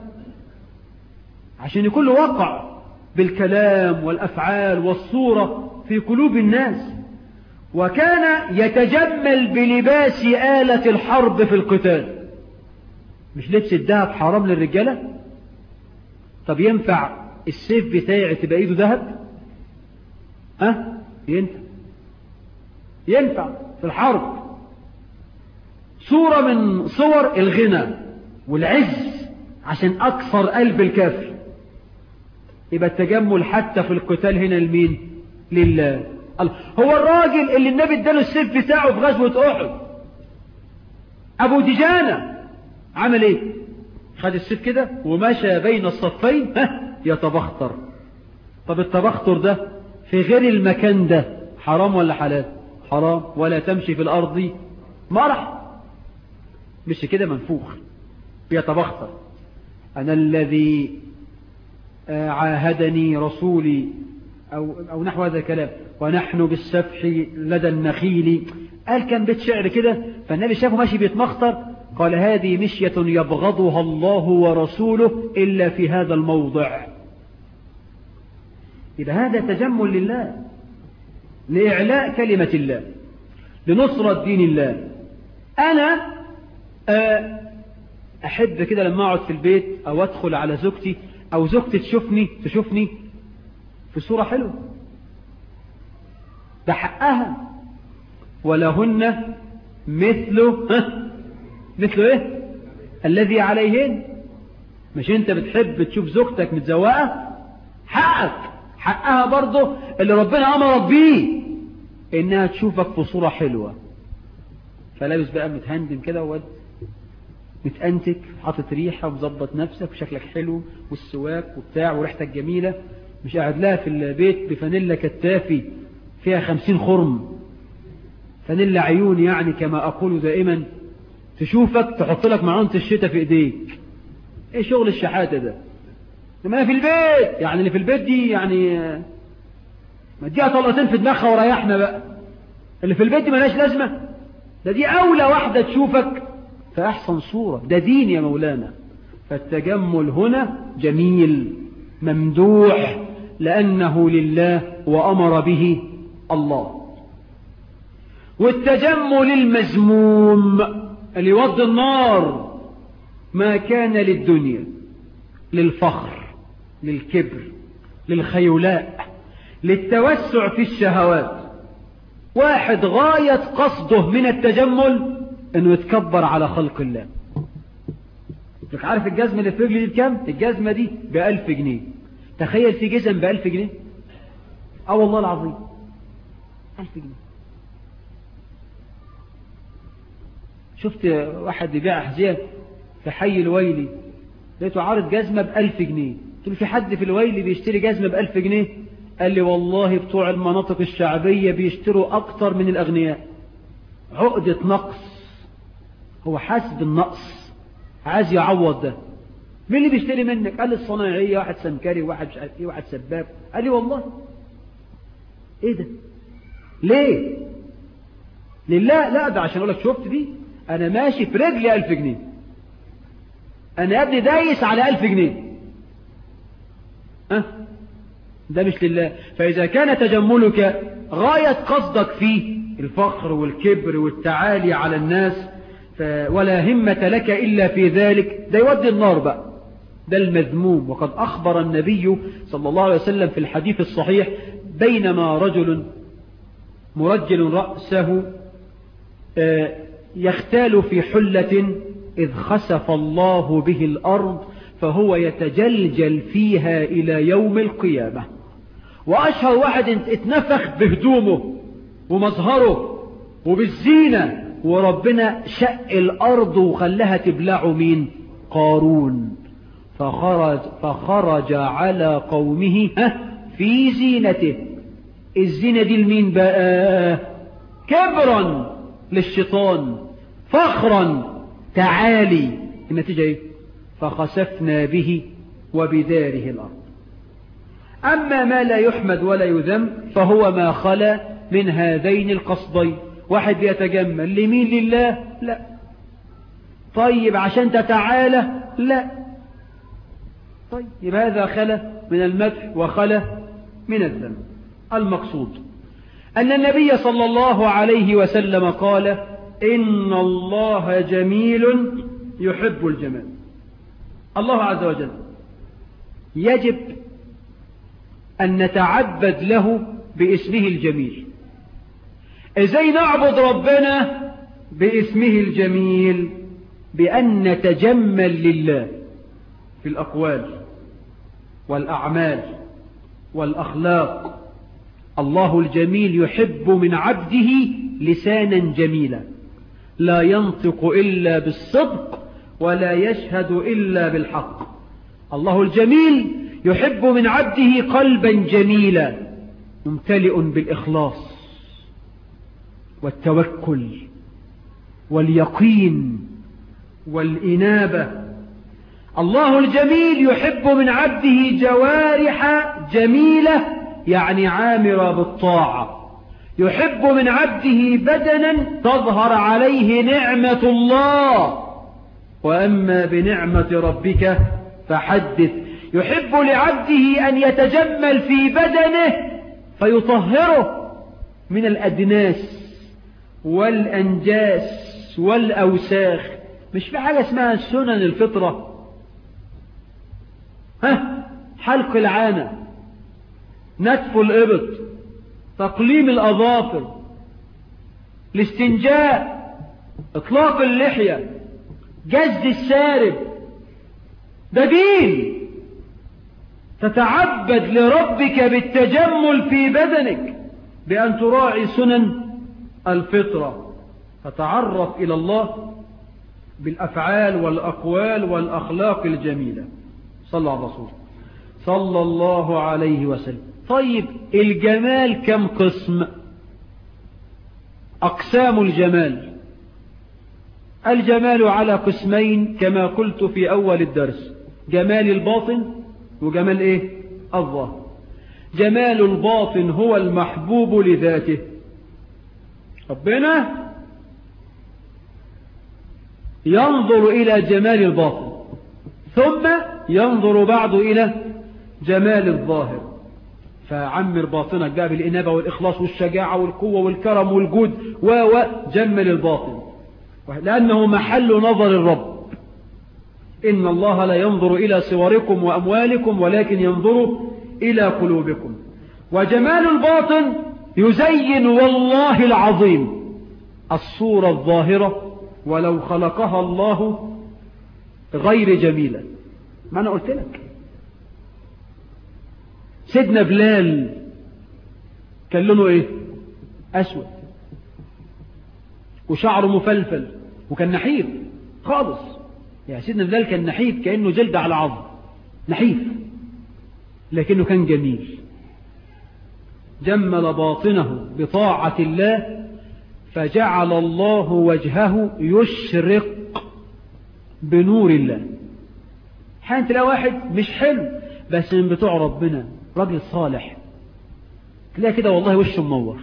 عشان يكون له وقع بالكلام والأفعال والصورة في قلوب الناس وكان يتجمل بلباس آلة الحرب في القتال مش لبس الذهب حرام للرجالة طب ينفع السيف بتاعي تبقى ايده ذهب ها ينفع ينفع في الحرب صورة من صور الغنى والعز عشان أكثر قلب الكافر يبقى التجمل حتى في القتال هنا لمين لله هو الراجل اللي النبي اداله السيف بتاعه في غزوة أحد أبو دجانة عمل ايه خد السيف كده ومشى بين الصفين ها يتبختر طب التبختر ده في غير المكان ده حرام ولا حلال حرام ولا تمشي في الأرض مرح مش كده منفوخ يتبختر أنا الذي عاهدني رسولي أو, أو نحو هذا الكلام ونحن بالسفح لدى النخيل قال كان بيت شعر كده فالنبي شافه ماشي بيتمخطر قال هذه مشية يبغضها الله ورسوله إلا في هذا الموضع إذا هذا تجمل لله لإعلاء كلمة الله لنصرة دين الله أنا أحب كده لما أقعد في البيت أو أدخل على زوجتي أو زوجتي تشوفني تشوفني في صورة حلوة ده حقها ولهن مثل مثل ايه الذي عليهن مش انت بتحب تشوف زوجتك متزوقة حقك حقها برضه اللي ربنا امرك بيه انها تشوفك في صورة حلوة فلابس بقى متهندم كده وود متأنتك حاطط ريحة ومظبط نفسك وشكلك حلو والسواك وبتاع وريحتك جميلة مش قاعد لها في البيت بفانيلا كتافي فيها خمسين خرم فانيلا عيون يعني كما أقول دائما تشوفك تحط لك معونة الشتاء في ايديك ايه شغل الشحاتة ده لما انا في البيت يعني اللي في البيت دي يعني ما اديها طلقتين في دماغها وريحنا بقى اللي في البيت دي ملاش لازمة ده دي اولى واحدة تشوفك في احسن صورة ده دين يا مولانا فالتجمل هنا جميل ممدوح لأنه لله وأمر به الله والتجمل المزموم اللي يوضي النار ما كان للدنيا للفخر للكبر للخيلاء للتوسع في الشهوات واحد غاية قصده من التجمل انه يتكبر على خلق الله لك عارف الجزمة اللي في رجلي دي بكام الجزمة دي بألف جنيه تخيل في جزم بألف جنيه اه والله العظيم ألف جنيه شفت واحد يبيع أحذية في حي الويلي لقيته عارض جزمة بألف جنيه قلت له في حد في الويل بيشتري جزمة بألف جنيه قال لي والله بتوع المناطق الشعبية بيشتروا أكتر من الأغنياء عقدة نقص هو حاسس بالنقص عايز يعوض ده مين اللي بيشتري منك قال لي الصنايعية واحد سمكري واحد مش عارف ايه واحد سباب قال لي والله ايه ده ليه لله لا ده عشان اقول لك شفت دي انا ماشي في رجلي ألف جنيه انا يا ابني دايس على ألف جنيه أه؟ ده مش لله فإذا كان تجملك غاية قصدك فيه الفخر والكبر والتعالي على الناس ولا همة لك إلا في ذلك ده يودي النار بقى ده المذموم وقد أخبر النبي صلى الله عليه وسلم في الحديث الصحيح بينما رجل مرجل رأسه يختال في حلة إذ خسف الله به الأرض فهو يتجلجل فيها إلى يوم القيامة وأشهر واحد اتنفخ بهدومه ومظهره وبالزينة وربنا شق الأرض وخلاها تبلعه مين قارون فخرج, فخرج على قومه في زينته الزينة دي لمين بقى كبرا للشيطان فخرا تعالي النتيجة ايه فخسفنا به وبداره الأرض أما ما لا يحمد ولا يذم فهو ما خلا من هذين القصدين واحد بيتجمل لمين لله لا طيب عشان تتعالى لا طيب هذا خلا من المدح وخلا من الذم المقصود أن النبي صلى الله عليه وسلم قال إن الله جميل يحب الجمال الله عز وجل يجب أن نتعبد له باسمه الجميل ازاي نعبد ربنا باسمه الجميل بأن نتجمل لله في الأقوال والأعمال والأخلاق الله الجميل يحب من عبده لسانا جميلا لا ينطق إلا بالصدق ولا يشهد إلا بالحق الله الجميل يحب من عبده قلبا جميلا ممتلئ بالإخلاص والتوكل واليقين والإنابة الله الجميل يحب من عبده جوارح جميلة يعني عامرة بالطاعة يحب من عبده بدنا تظهر عليه نعمة الله وأما بنعمة ربك فحدث يحب لعبده أن يتجمل في بدنه فيطهره من الأدناس والأنجاس والأوساخ مش في حاجة اسمها سنن الفطرة ها حلق العانة نتف الإبط تقليم الأظافر الاستنجاء اطلاق اللحية جز السارب ده دين تتعبد لربك بالتجمل في بدنك بأن تراعي سنن الفطرة فتعرف إلى الله بالأفعال والأقوال والأخلاق الجميلة صلى على الرسول صلى الله عليه وسلم طيب الجمال كم قسم أقسام الجمال الجمال على قسمين كما قلت في أول الدرس جمال الباطن وجمال إيه الظاهر جمال الباطن هو المحبوب لذاته ربنا ينظر إلى جمال الباطن ثم ينظر بعض إلى جمال الظاهر فعمر باطنك بقى بالإنابة والإخلاص والشجاعة والقوة والكرم والجود وجمل الباطن لأنه محل نظر الرب إن الله لا ينظر إلى صوركم وأموالكم ولكن ينظر إلى قلوبكم وجمال الباطن يزين والله العظيم الصورة الظاهرة ولو خلقها الله غير جميلة ما أنا قلت لك سيدنا بلال كان لونه ايه اسود وشعره مفلفل وكان نحيف خالص يعني سيدنا بلال كان نحيف كأنه جلد على عظم نحيف لكنه كان جميل جمل باطنه بطاعة الله فجعل الله وجهه يشرق بنور الله حين تلاقي واحد مش حلو بس من بتوع ربنا راجل صالح تلاقي كده والله وشه منور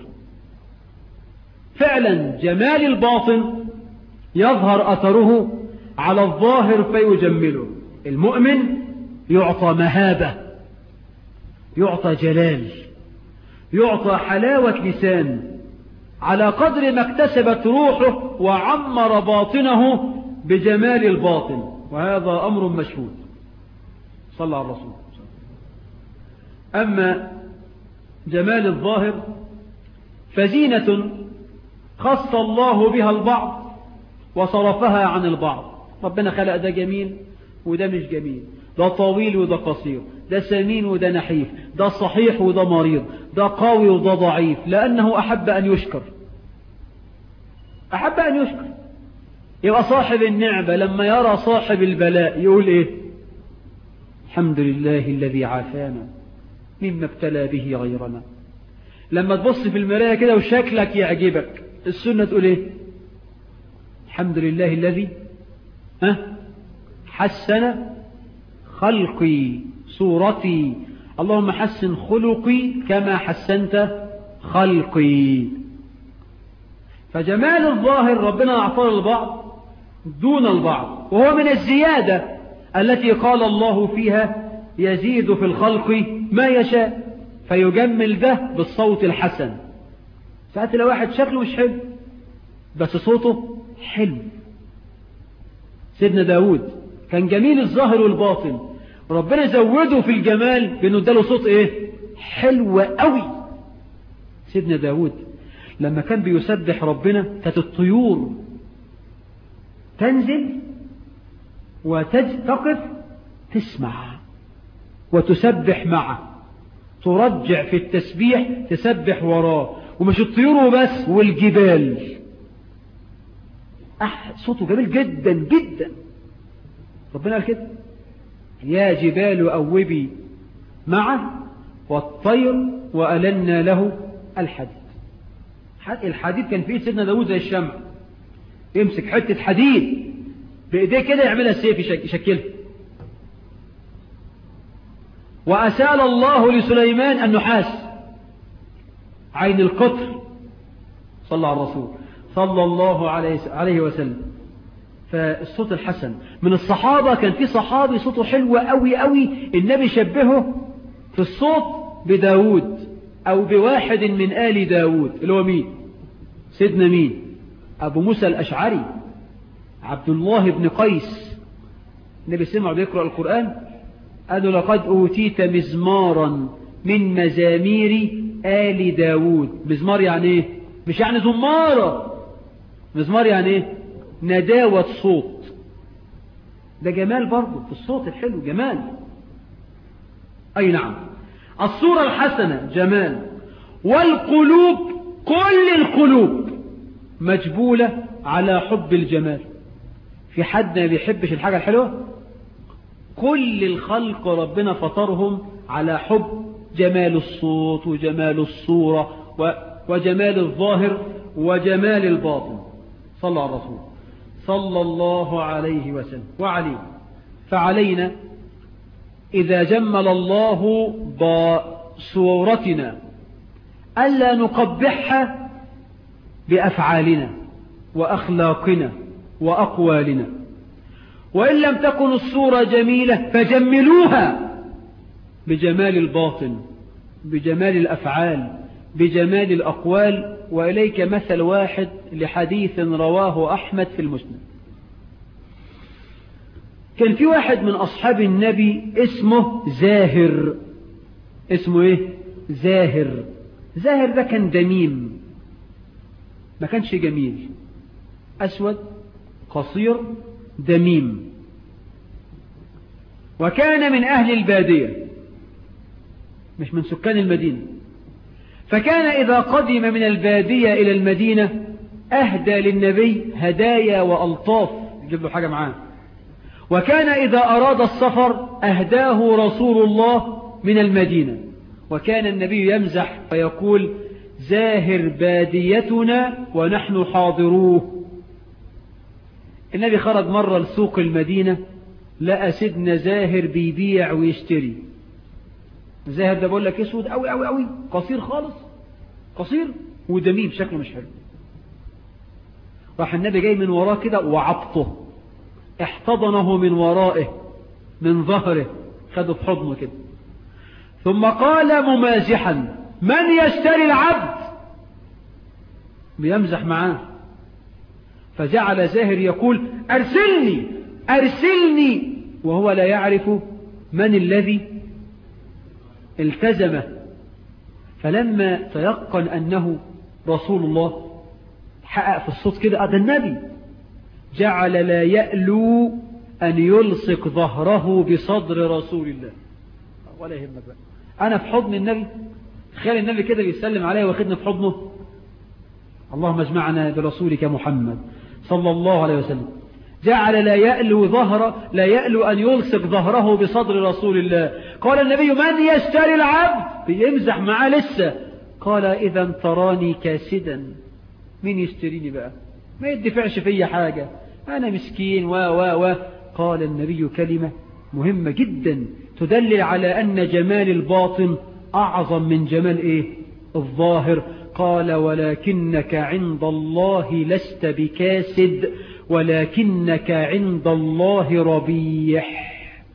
فعلا جمال الباطن يظهر أثره على الظاهر فيجمله المؤمن يعطى مهابة يعطى جلال يعطى حلاوة لسان على قدر ما اكتسبت روحه وعمر باطنه بجمال الباطن وهذا أمر مشهود صلى على الرسول أما جمال الظاهر فزينة خص الله بها البعض وصرفها عن البعض ربنا خلق ده جميل وده مش جميل ده طويل وده قصير ده سمين وده نحيف ده صحيح وده مريض ده قوي وده ضعيف لأنه أحب أن يشكر أحب أن يشكر يبقى صاحب النعمة لما يرى صاحب البلاء يقول إيه الحمد لله الذي عافانا مما ابتلى به غيرنا لما تبص في المراية كده وشكلك يعجبك السنة تقول إيه الحمد لله الذي ها حسن خلقي صورتي اللهم حسن خلقي كما حسنت خلقي فجمال الظاهر ربنا أعطاه البعض دون البعض وهو من الزيادة التي قال الله فيها يزيد في الخلق ما يشاء فيجمل ده بالصوت الحسن ساعات لو واحد شكله مش حلو بس صوته حلو سيدنا داود كان جميل الظاهر والباطن ربنا زوده في الجمال بأنه اداله صوت ايه حلو قوي سيدنا داود لما كان بيسبح ربنا كانت الطيور تنزل وتقف تسمع وتسبح معه ترجع في التسبيح تسبح وراه ومش الطيور وبس والجبال أح صوته جميل جدا جدا ربنا قال كده يا جبال أوبي معه والطير وألنا له الحديد الحديد كان في ايد سيدنا داود زي الشمع يمسك حتة حديد بإيديه كده يعملها السيف يشكلها وأسال الله لسليمان النحاس عين القطر صلى على الرسول صلى الله عليه وسلم فالصوت الحسن من الصحابة كان في صحابي صوته حلو قوي قوي النبي شبهه في الصوت بداود أو بواحد من آل داود اللي هو مين سيدنا مين أبو موسى الأشعري عبد الله بن قيس النبي سمع بيقرأ القرآن قالوا لقد أوتيت مزمارا من مزامير آل داود مزمار يعني ايه مش يعني زمارة مزمار يعني ايه نداوة صوت ده جمال برضه في الصوت الحلو جمال أي نعم الصورة الحسنة جمال والقلوب كل القلوب مجبولة على حب الجمال في حد ما بيحبش الحاجة الحلوة كل الخلق ربنا فطرهم على حب جمال الصوت وجمال الصورة وجمال الظاهر وجمال الباطن صلى على الرسول صلى الله عليه وسلم وعليه فعلينا إذا جمل الله بصورتنا ألا نقبحها بأفعالنا وأخلاقنا وأقوالنا وإن لم تكن الصورة جميلة فجملوها بجمال الباطن بجمال الأفعال بجمال الأقوال وإليك مثل واحد لحديث رواه أحمد في المسند كان في واحد من أصحاب النبي اسمه زاهر اسمه ايه زاهر زاهر ده كان دميم ما كانش جميل أسود قصير دميم وكان من أهل البادية مش من سكان المدينة فكان إذا قدم من البادية إلى المدينة أهدى للنبي هدايا وألطاف يجيب له حاجة معاه وكان إذا أراد السفر أهداه رسول الله من المدينة وكان النبي يمزح ويقول زاهر باديتنا ونحن حاضروه النبي خرج مرة لسوق المدينة لقى سيدنا زاهر بيبيع ويشتري زاهر ده بقول لك اسود قوي قوي قوي قصير خالص قصير ودميم شكله مش حلو راح النبي جاي من وراه كده وعبطه احتضنه من ورائه من ظهره خده في حضنه كده ثم قال ممازحا من يشتري العبد بيمزح معاه فجعل زاهر يقول أرسلني أرسلني وهو لا يعرف من الذي التزمه فلما تيقن أنه رسول الله حقق في الصوت كده ده النبي جعل لا يألو أن يلصق ظهره بصدر رسول الله ولا يهمك بقى أنا في حضن النبي تخيل النبي كده بيسلم عليه واخدنا في حضنه اللهم اجمعنا برسولك محمد صلى الله عليه وسلم جعل لا يألو ظهر لا يألو أن يلصق ظهره بصدر رسول الله قال النبي من يشتري العبد بيمزح معاه لسه قال إذا تراني كاسدا مين يشتريني بقى ما يدفعش في حاجة أنا مسكين و و و قال النبي كلمة مهمة جدا تدلل على أن جمال الباطن أعظم من جمال إيه الظاهر قال ولكنك عند الله لست بكاسد ولكنك عند الله ربيح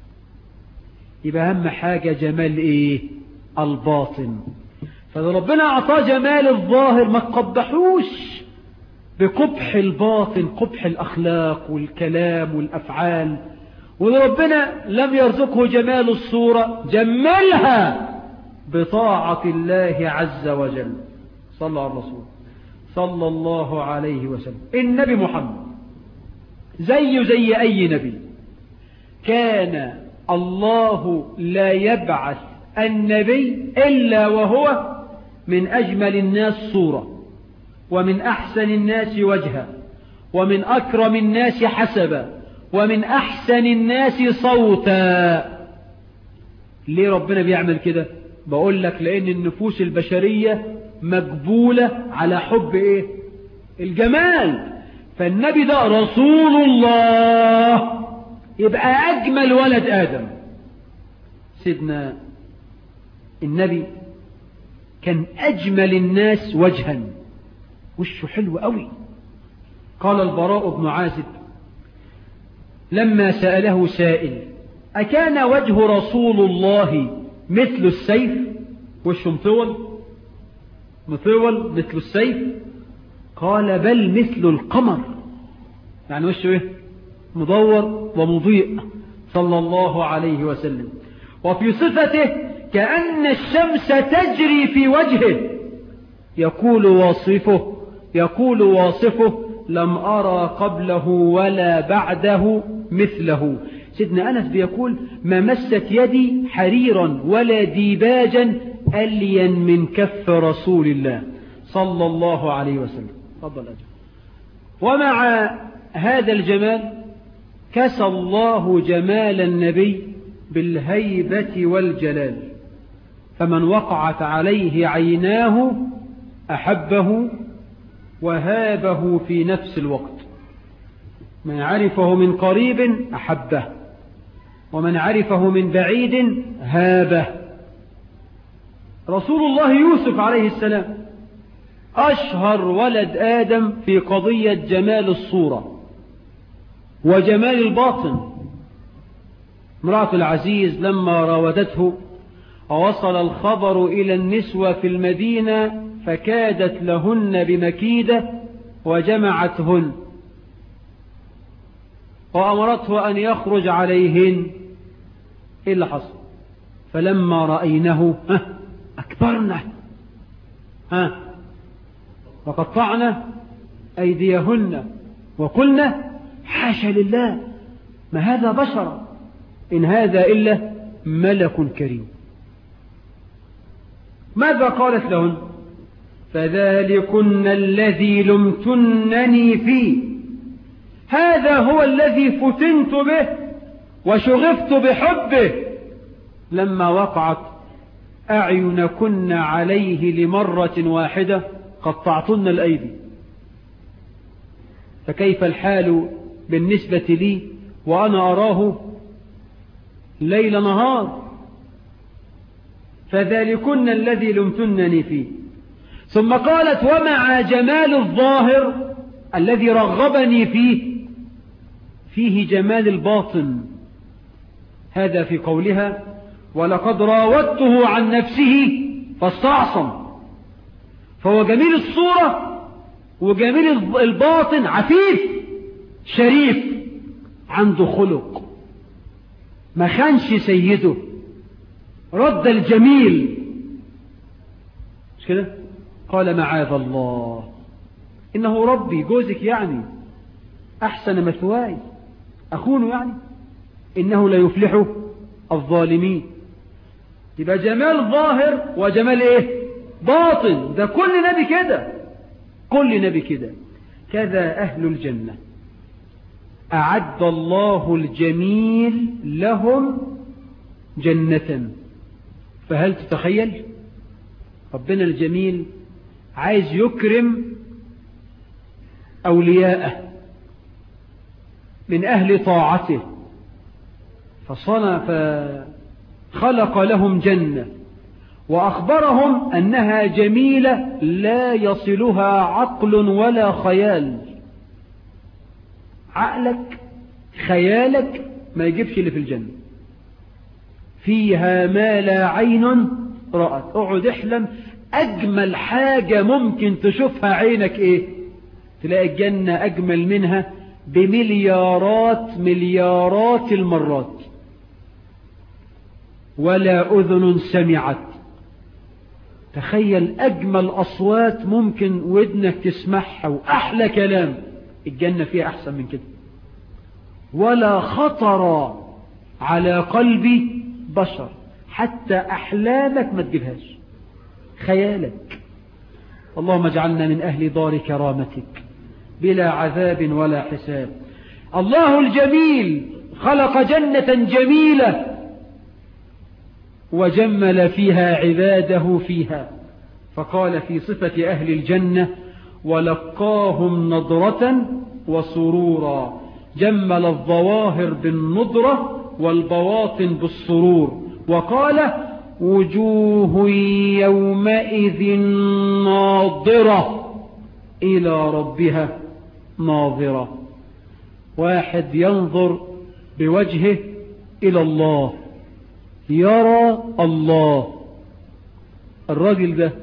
يبقى أهم حاجة جمال إيه الباطن فربنا أعطاه جمال الظاهر ما تقبحوش بقبح الباطن قبح الأخلاق والكلام والأفعال وربنا لم يرزقه جمال الصورة جملها بطاعة الله عز وجل صلى على الرسول صلى الله عليه وسلم النبي محمد زي زي أي نبي كان الله لا يبعث النبي إلا وهو من أجمل الناس صورة ومن أحسن الناس وجها ومن أكرم الناس حسبا ومن أحسن الناس صوتا ليه ربنا بيعمل كده بقول لك لأن النفوس البشرية مقبولة على حب إيه الجمال فالنبي ده رسول الله يبقى أجمل ولد آدم سيدنا النبي كان أجمل الناس وجها وشه حلو قوي قال البراء بن عازب لما سأله سائل أكان وجه رسول الله مثل السيف وشه مطول مطول مثل السيف قال بل مثل القمر يعني وشه ايه مدور ومضيء صلى الله عليه وسلم وفي صفته كأن الشمس تجري في وجهه يقول واصفه يقول واصفه لم أرى قبله ولا بعده مثله سيدنا أنس بيقول ما مست يدي حريرا ولا ديباجا أليا من كف رسول الله صلى الله عليه وسلم تفضل أجل ومع هذا الجمال كسى الله جمال النبي بالهيبة والجلال فمن وقعت عليه عيناه أحبه وهابه في نفس الوقت من عرفه من قريب أحبه ومن عرفه من بعيد هابه رسول الله يوسف عليه السلام أشهر ولد آدم في قضية جمال الصورة وجمال الباطن امرأة العزيز لما راودته ووصل الخبر إلى النسوة في المدينة فكادت لهن بمكيدة وجمعتهن وأمرته أن يخرج عليهن إيه اللي حصل فلما رأينه ها أكبرنا ها وقطعنا أيديهن وقلنا حاشا لله ما هذا بشر إن هذا إلا ملك كريم ماذا قالت لهن فذلكن الذي لمتنني فيه هذا هو الذي فتنت به وشغفت بحبه لما وقعت أعينكن عليه لمرة واحدة قطعتن الأيدي فكيف الحال بالنسبة لي وأنا أراه ليل نهار فذلكن الذي لمتنني فيه ثم قالت ومع جمال الظاهر الذي رغبني فيه فيه جمال الباطن هذا في قولها ولقد راودته عن نفسه فاستعصم فهو جميل الصورة وجميل الباطن عفيف شريف عنده خلق ما خانش سيده رد الجميل مش كده قال معاذ الله إنه ربي جوزك يعني أحسن مثواي أخونه يعني إنه لا يفلح الظالمين يبقى جمال ظاهر وجمال إيه باطن ده كل نبي كده كل نبي كده كذا أهل الجنة أعد الله الجميل لهم جنة فهل تتخيل ربنا الجميل عايز يكرم أولياءه من أهل طاعته فصنع فخلق لهم جنة وأخبرهم أنها جميلة لا يصلها عقل ولا خيال عقلك خيالك ما يجيبش اللي في الجنة فيها ما لا عين رأت اقعد احلم أجمل حاجة ممكن تشوفها عينك ايه تلاقي الجنة أجمل منها بمليارات مليارات المرات ولا أذن سمعت تخيل أجمل أصوات ممكن ودنك تسمعها وأحلى كلام الجنة فيها أحسن من كده ولا خطر على قلب بشر حتى أحلامك ما تجيبهاش خيالك اللهم اجعلنا من أهل دار كرامتك بلا عذاب ولا حساب الله الجميل خلق جنة جميلة وجمل فيها عباده فيها فقال في صفة أهل الجنة ولقاهم نضرة وسرورا جمل الظواهر بالنضرة والبواطن بالسرور وقال وجوه يومئذ ناظرة إلى ربها ناظرة واحد ينظر بوجهه إلى الله يرى الله الراجل ده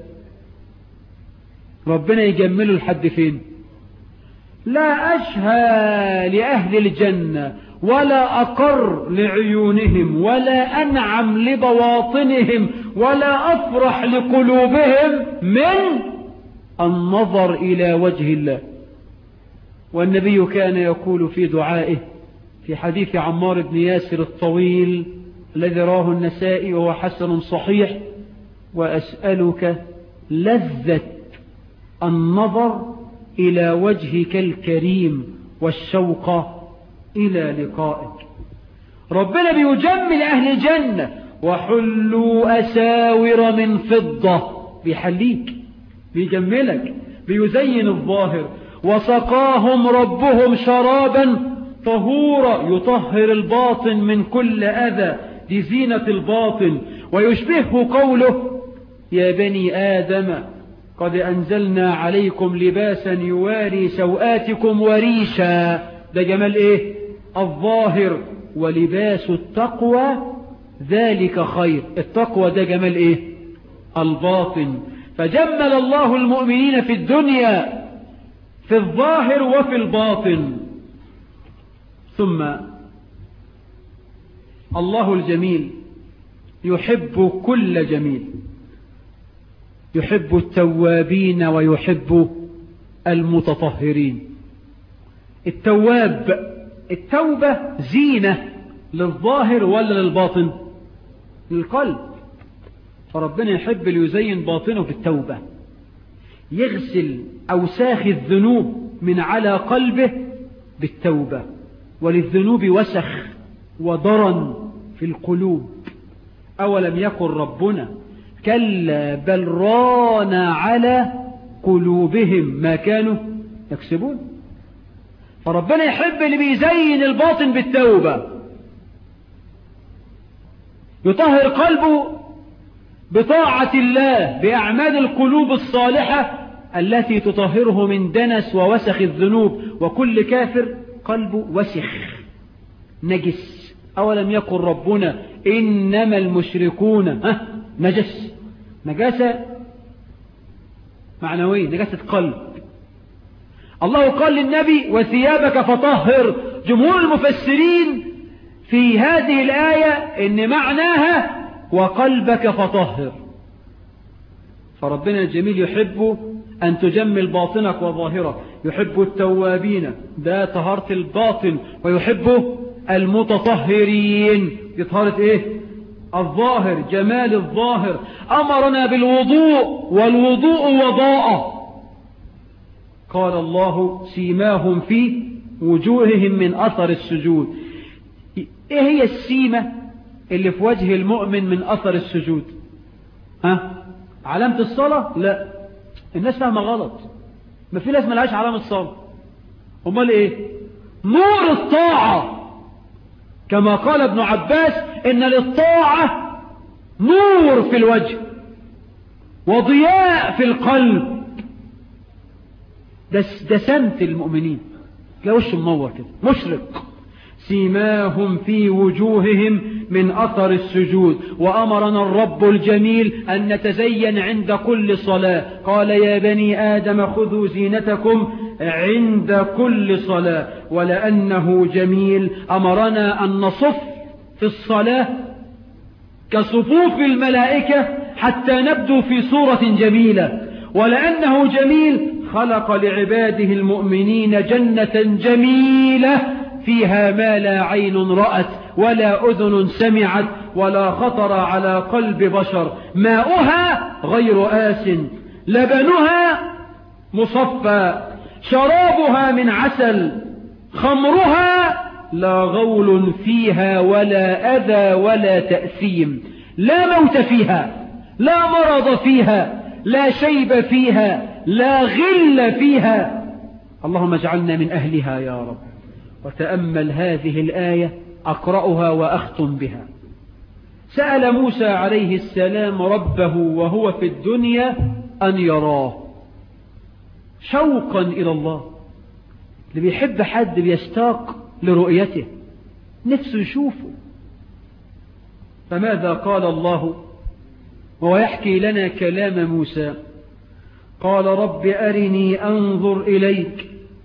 ربنا يجمله لحد فين لا أشهى لأهل الجنة ولا أقر لعيونهم ولا أنعم لبواطنهم ولا أفرح لقلوبهم من النظر إلى وجه الله والنبي كان يقول في دعائه في حديث عمار بن ياسر الطويل الذي راه النسائي وهو حسن صحيح وأسألك لذة النظر إلى وجهك الكريم والشوق إلى لقائك ربنا بيجمل أهل الجنة وحلوا أساور من فضة بيحليك بيجملك بيزين الظاهر وسقاهم ربهم شرابا طهورا يطهر الباطن من كل أذى لزينة الباطن ويشبهه قوله يا بني آدم قد أنزلنا عليكم لباسا يواري سوآتكم وريشا ده جمال إيه الظاهر ولباس التقوى ذلك خير التقوى ده جمال إيه الباطن فجمل الله المؤمنين في الدنيا في الظاهر وفي الباطن ثم الله الجميل يحب كل جميل يحب التوابين ويحب المتطهرين التواب التوبة زينة للظاهر ولا للباطن للقلب فربنا يحب ليزين باطنه في التوبة يغسل أوساخ الذنوب من على قلبه بالتوبة وللذنوب وسخ وضرا في القلوب أولم يكن ربنا كلا بل ران على قلوبهم ما كانوا يكسبون فربنا يحب اللي بيزين الباطن بالتوبة يطهر قلبه بطاعة الله بأعمال القلوب الصالحة التي تطهره من دنس ووسخ الذنوب وكل كافر قلبه وسخ نجس أولم يكن ربنا إنما المشركون ها نجس نجاسة معنوية نجاسة قلب الله قال للنبي وثيابك فطهر جمهور المفسرين في هذه الآية إن معناها وقلبك فطهر فربنا الجميل يحب أن تجمل باطنك وظاهرك يحب التوابين ده طهارة الباطن ويحب المتطهرين دي طهارة ايه الظاهر جمال الظاهر أمرنا بالوضوء والوضوء وضاء قال الله سيماهم في وجوههم من أثر السجود ايه هي السيمة اللي في وجه المؤمن من أثر السجود ها علامة الصلاة لا الناس فاهمة غلط ما في ناس ملهاش علامة الصلاة امال ايه نور الطاعة كما قال ابن عباس ان للطاعة نور في الوجه وضياء في القلب ده, ده سمت المؤمنين لا وش منور كده مشرق سيماهم في وجوههم من أثر السجود وأمرنا الرب الجميل أن نتزين عند كل صلاة قال يا بني آدم خذوا زينتكم عند كل صلاة ولأنه جميل أمرنا أن نصف في الصلاة كصفوف الملائكة حتى نبدو في صورة جميلة ولأنه جميل خلق لعباده المؤمنين جنة جميلة فيها ما لا عين رأت ولا أذن سمعت ولا خطر على قلب بشر ماؤها غير آس لبنها مصفى شرابها من عسل خمرها لا غول فيها ولا أذى ولا تأثيم لا موت فيها لا مرض فيها لا شيب فيها لا غل فيها اللهم اجعلنا من أهلها يا رب وتأمل هذه الآية أقرأها وأختم بها سأل موسى عليه السلام ربه وهو في الدنيا أن يراه شوقا إلى الله اللي بيحب حد بيشتاق لرؤيته نفسه يشوفه فماذا قال الله وهو يحكي لنا كلام موسى قال رب أرني أنظر إليك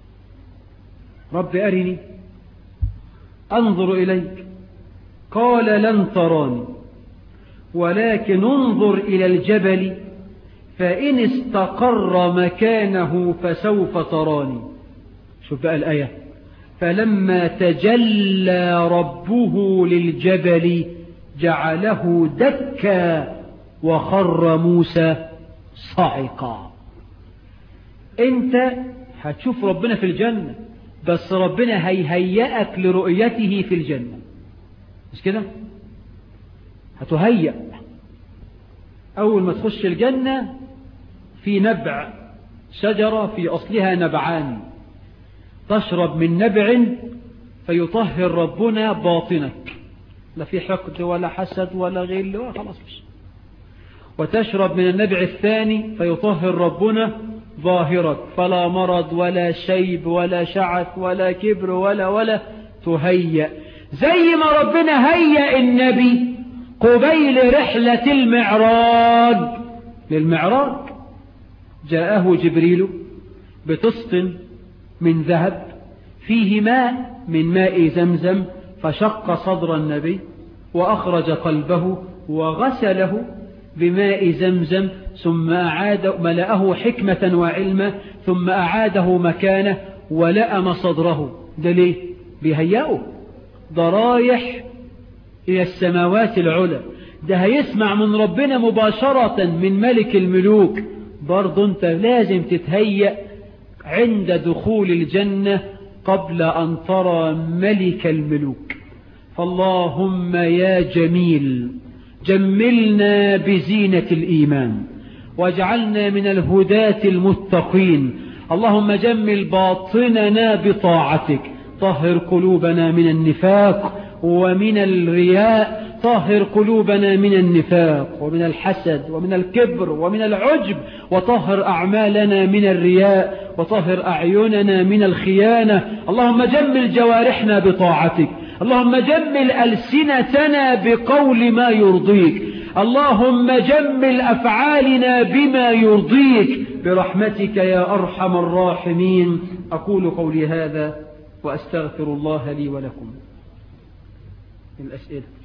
رب أرني أنظر إليك قال لن تراني ولكن انظر إلى الجبل فإن استقر مكانه فسوف تراني شوف بقى الآية فلما تجلى ربه للجبل جعله دكا وخر موسى صعقا انت هتشوف ربنا في الجنة بس ربنا هيهيئك لرؤيته في الجنة مش كده هتهيأ أول ما تخش الجنة في نبع شجرة في أصلها نبعان تشرب من نبع فيطهر ربنا باطنك لا في حقد ولا حسد ولا غل ولا خلاص مش وتشرب من النبع الثاني فيطهر ربنا ظاهرك فلا مرض ولا شيب ولا شعث ولا كبر ولا ولا تهيأ زي ما ربنا هيأ النبي قبيل رحلة المعراج للمعراج جاءه جبريل بطست من ذهب فيه ماء من ماء زمزم فشق صدر النبي وأخرج قلبه وغسله بماء زمزم ثم أعاد ملأه حكمة وعلما ثم أعاده مكانه ولأم صدره ده ليه بيهيئه ده رايح إلى السماوات العلى ده هيسمع من ربنا مباشرة من ملك الملوك برضو انت لازم تتهيأ عند دخول الجنة قبل أن ترى ملك الملوك فاللهم يا جميل جملنا بزينة الإيمان واجعلنا من الهداة المتقين اللهم جمل باطننا بطاعتك طهر قلوبنا من النفاق ومن الرياء طهر قلوبنا من النفاق ومن الحسد ومن الكبر ومن العجب وطهر أعمالنا من الرياء وطهر أعيننا من الخيانة اللهم جمل جوارحنا بطاعتك اللهم جمل ألسنتنا بقول ما يرضيك اللهم جمل أفعالنا بما يرضيك برحمتك يا أرحم الراحمين أقول قولي هذا وأستغفر الله لي ولكم الأسئلة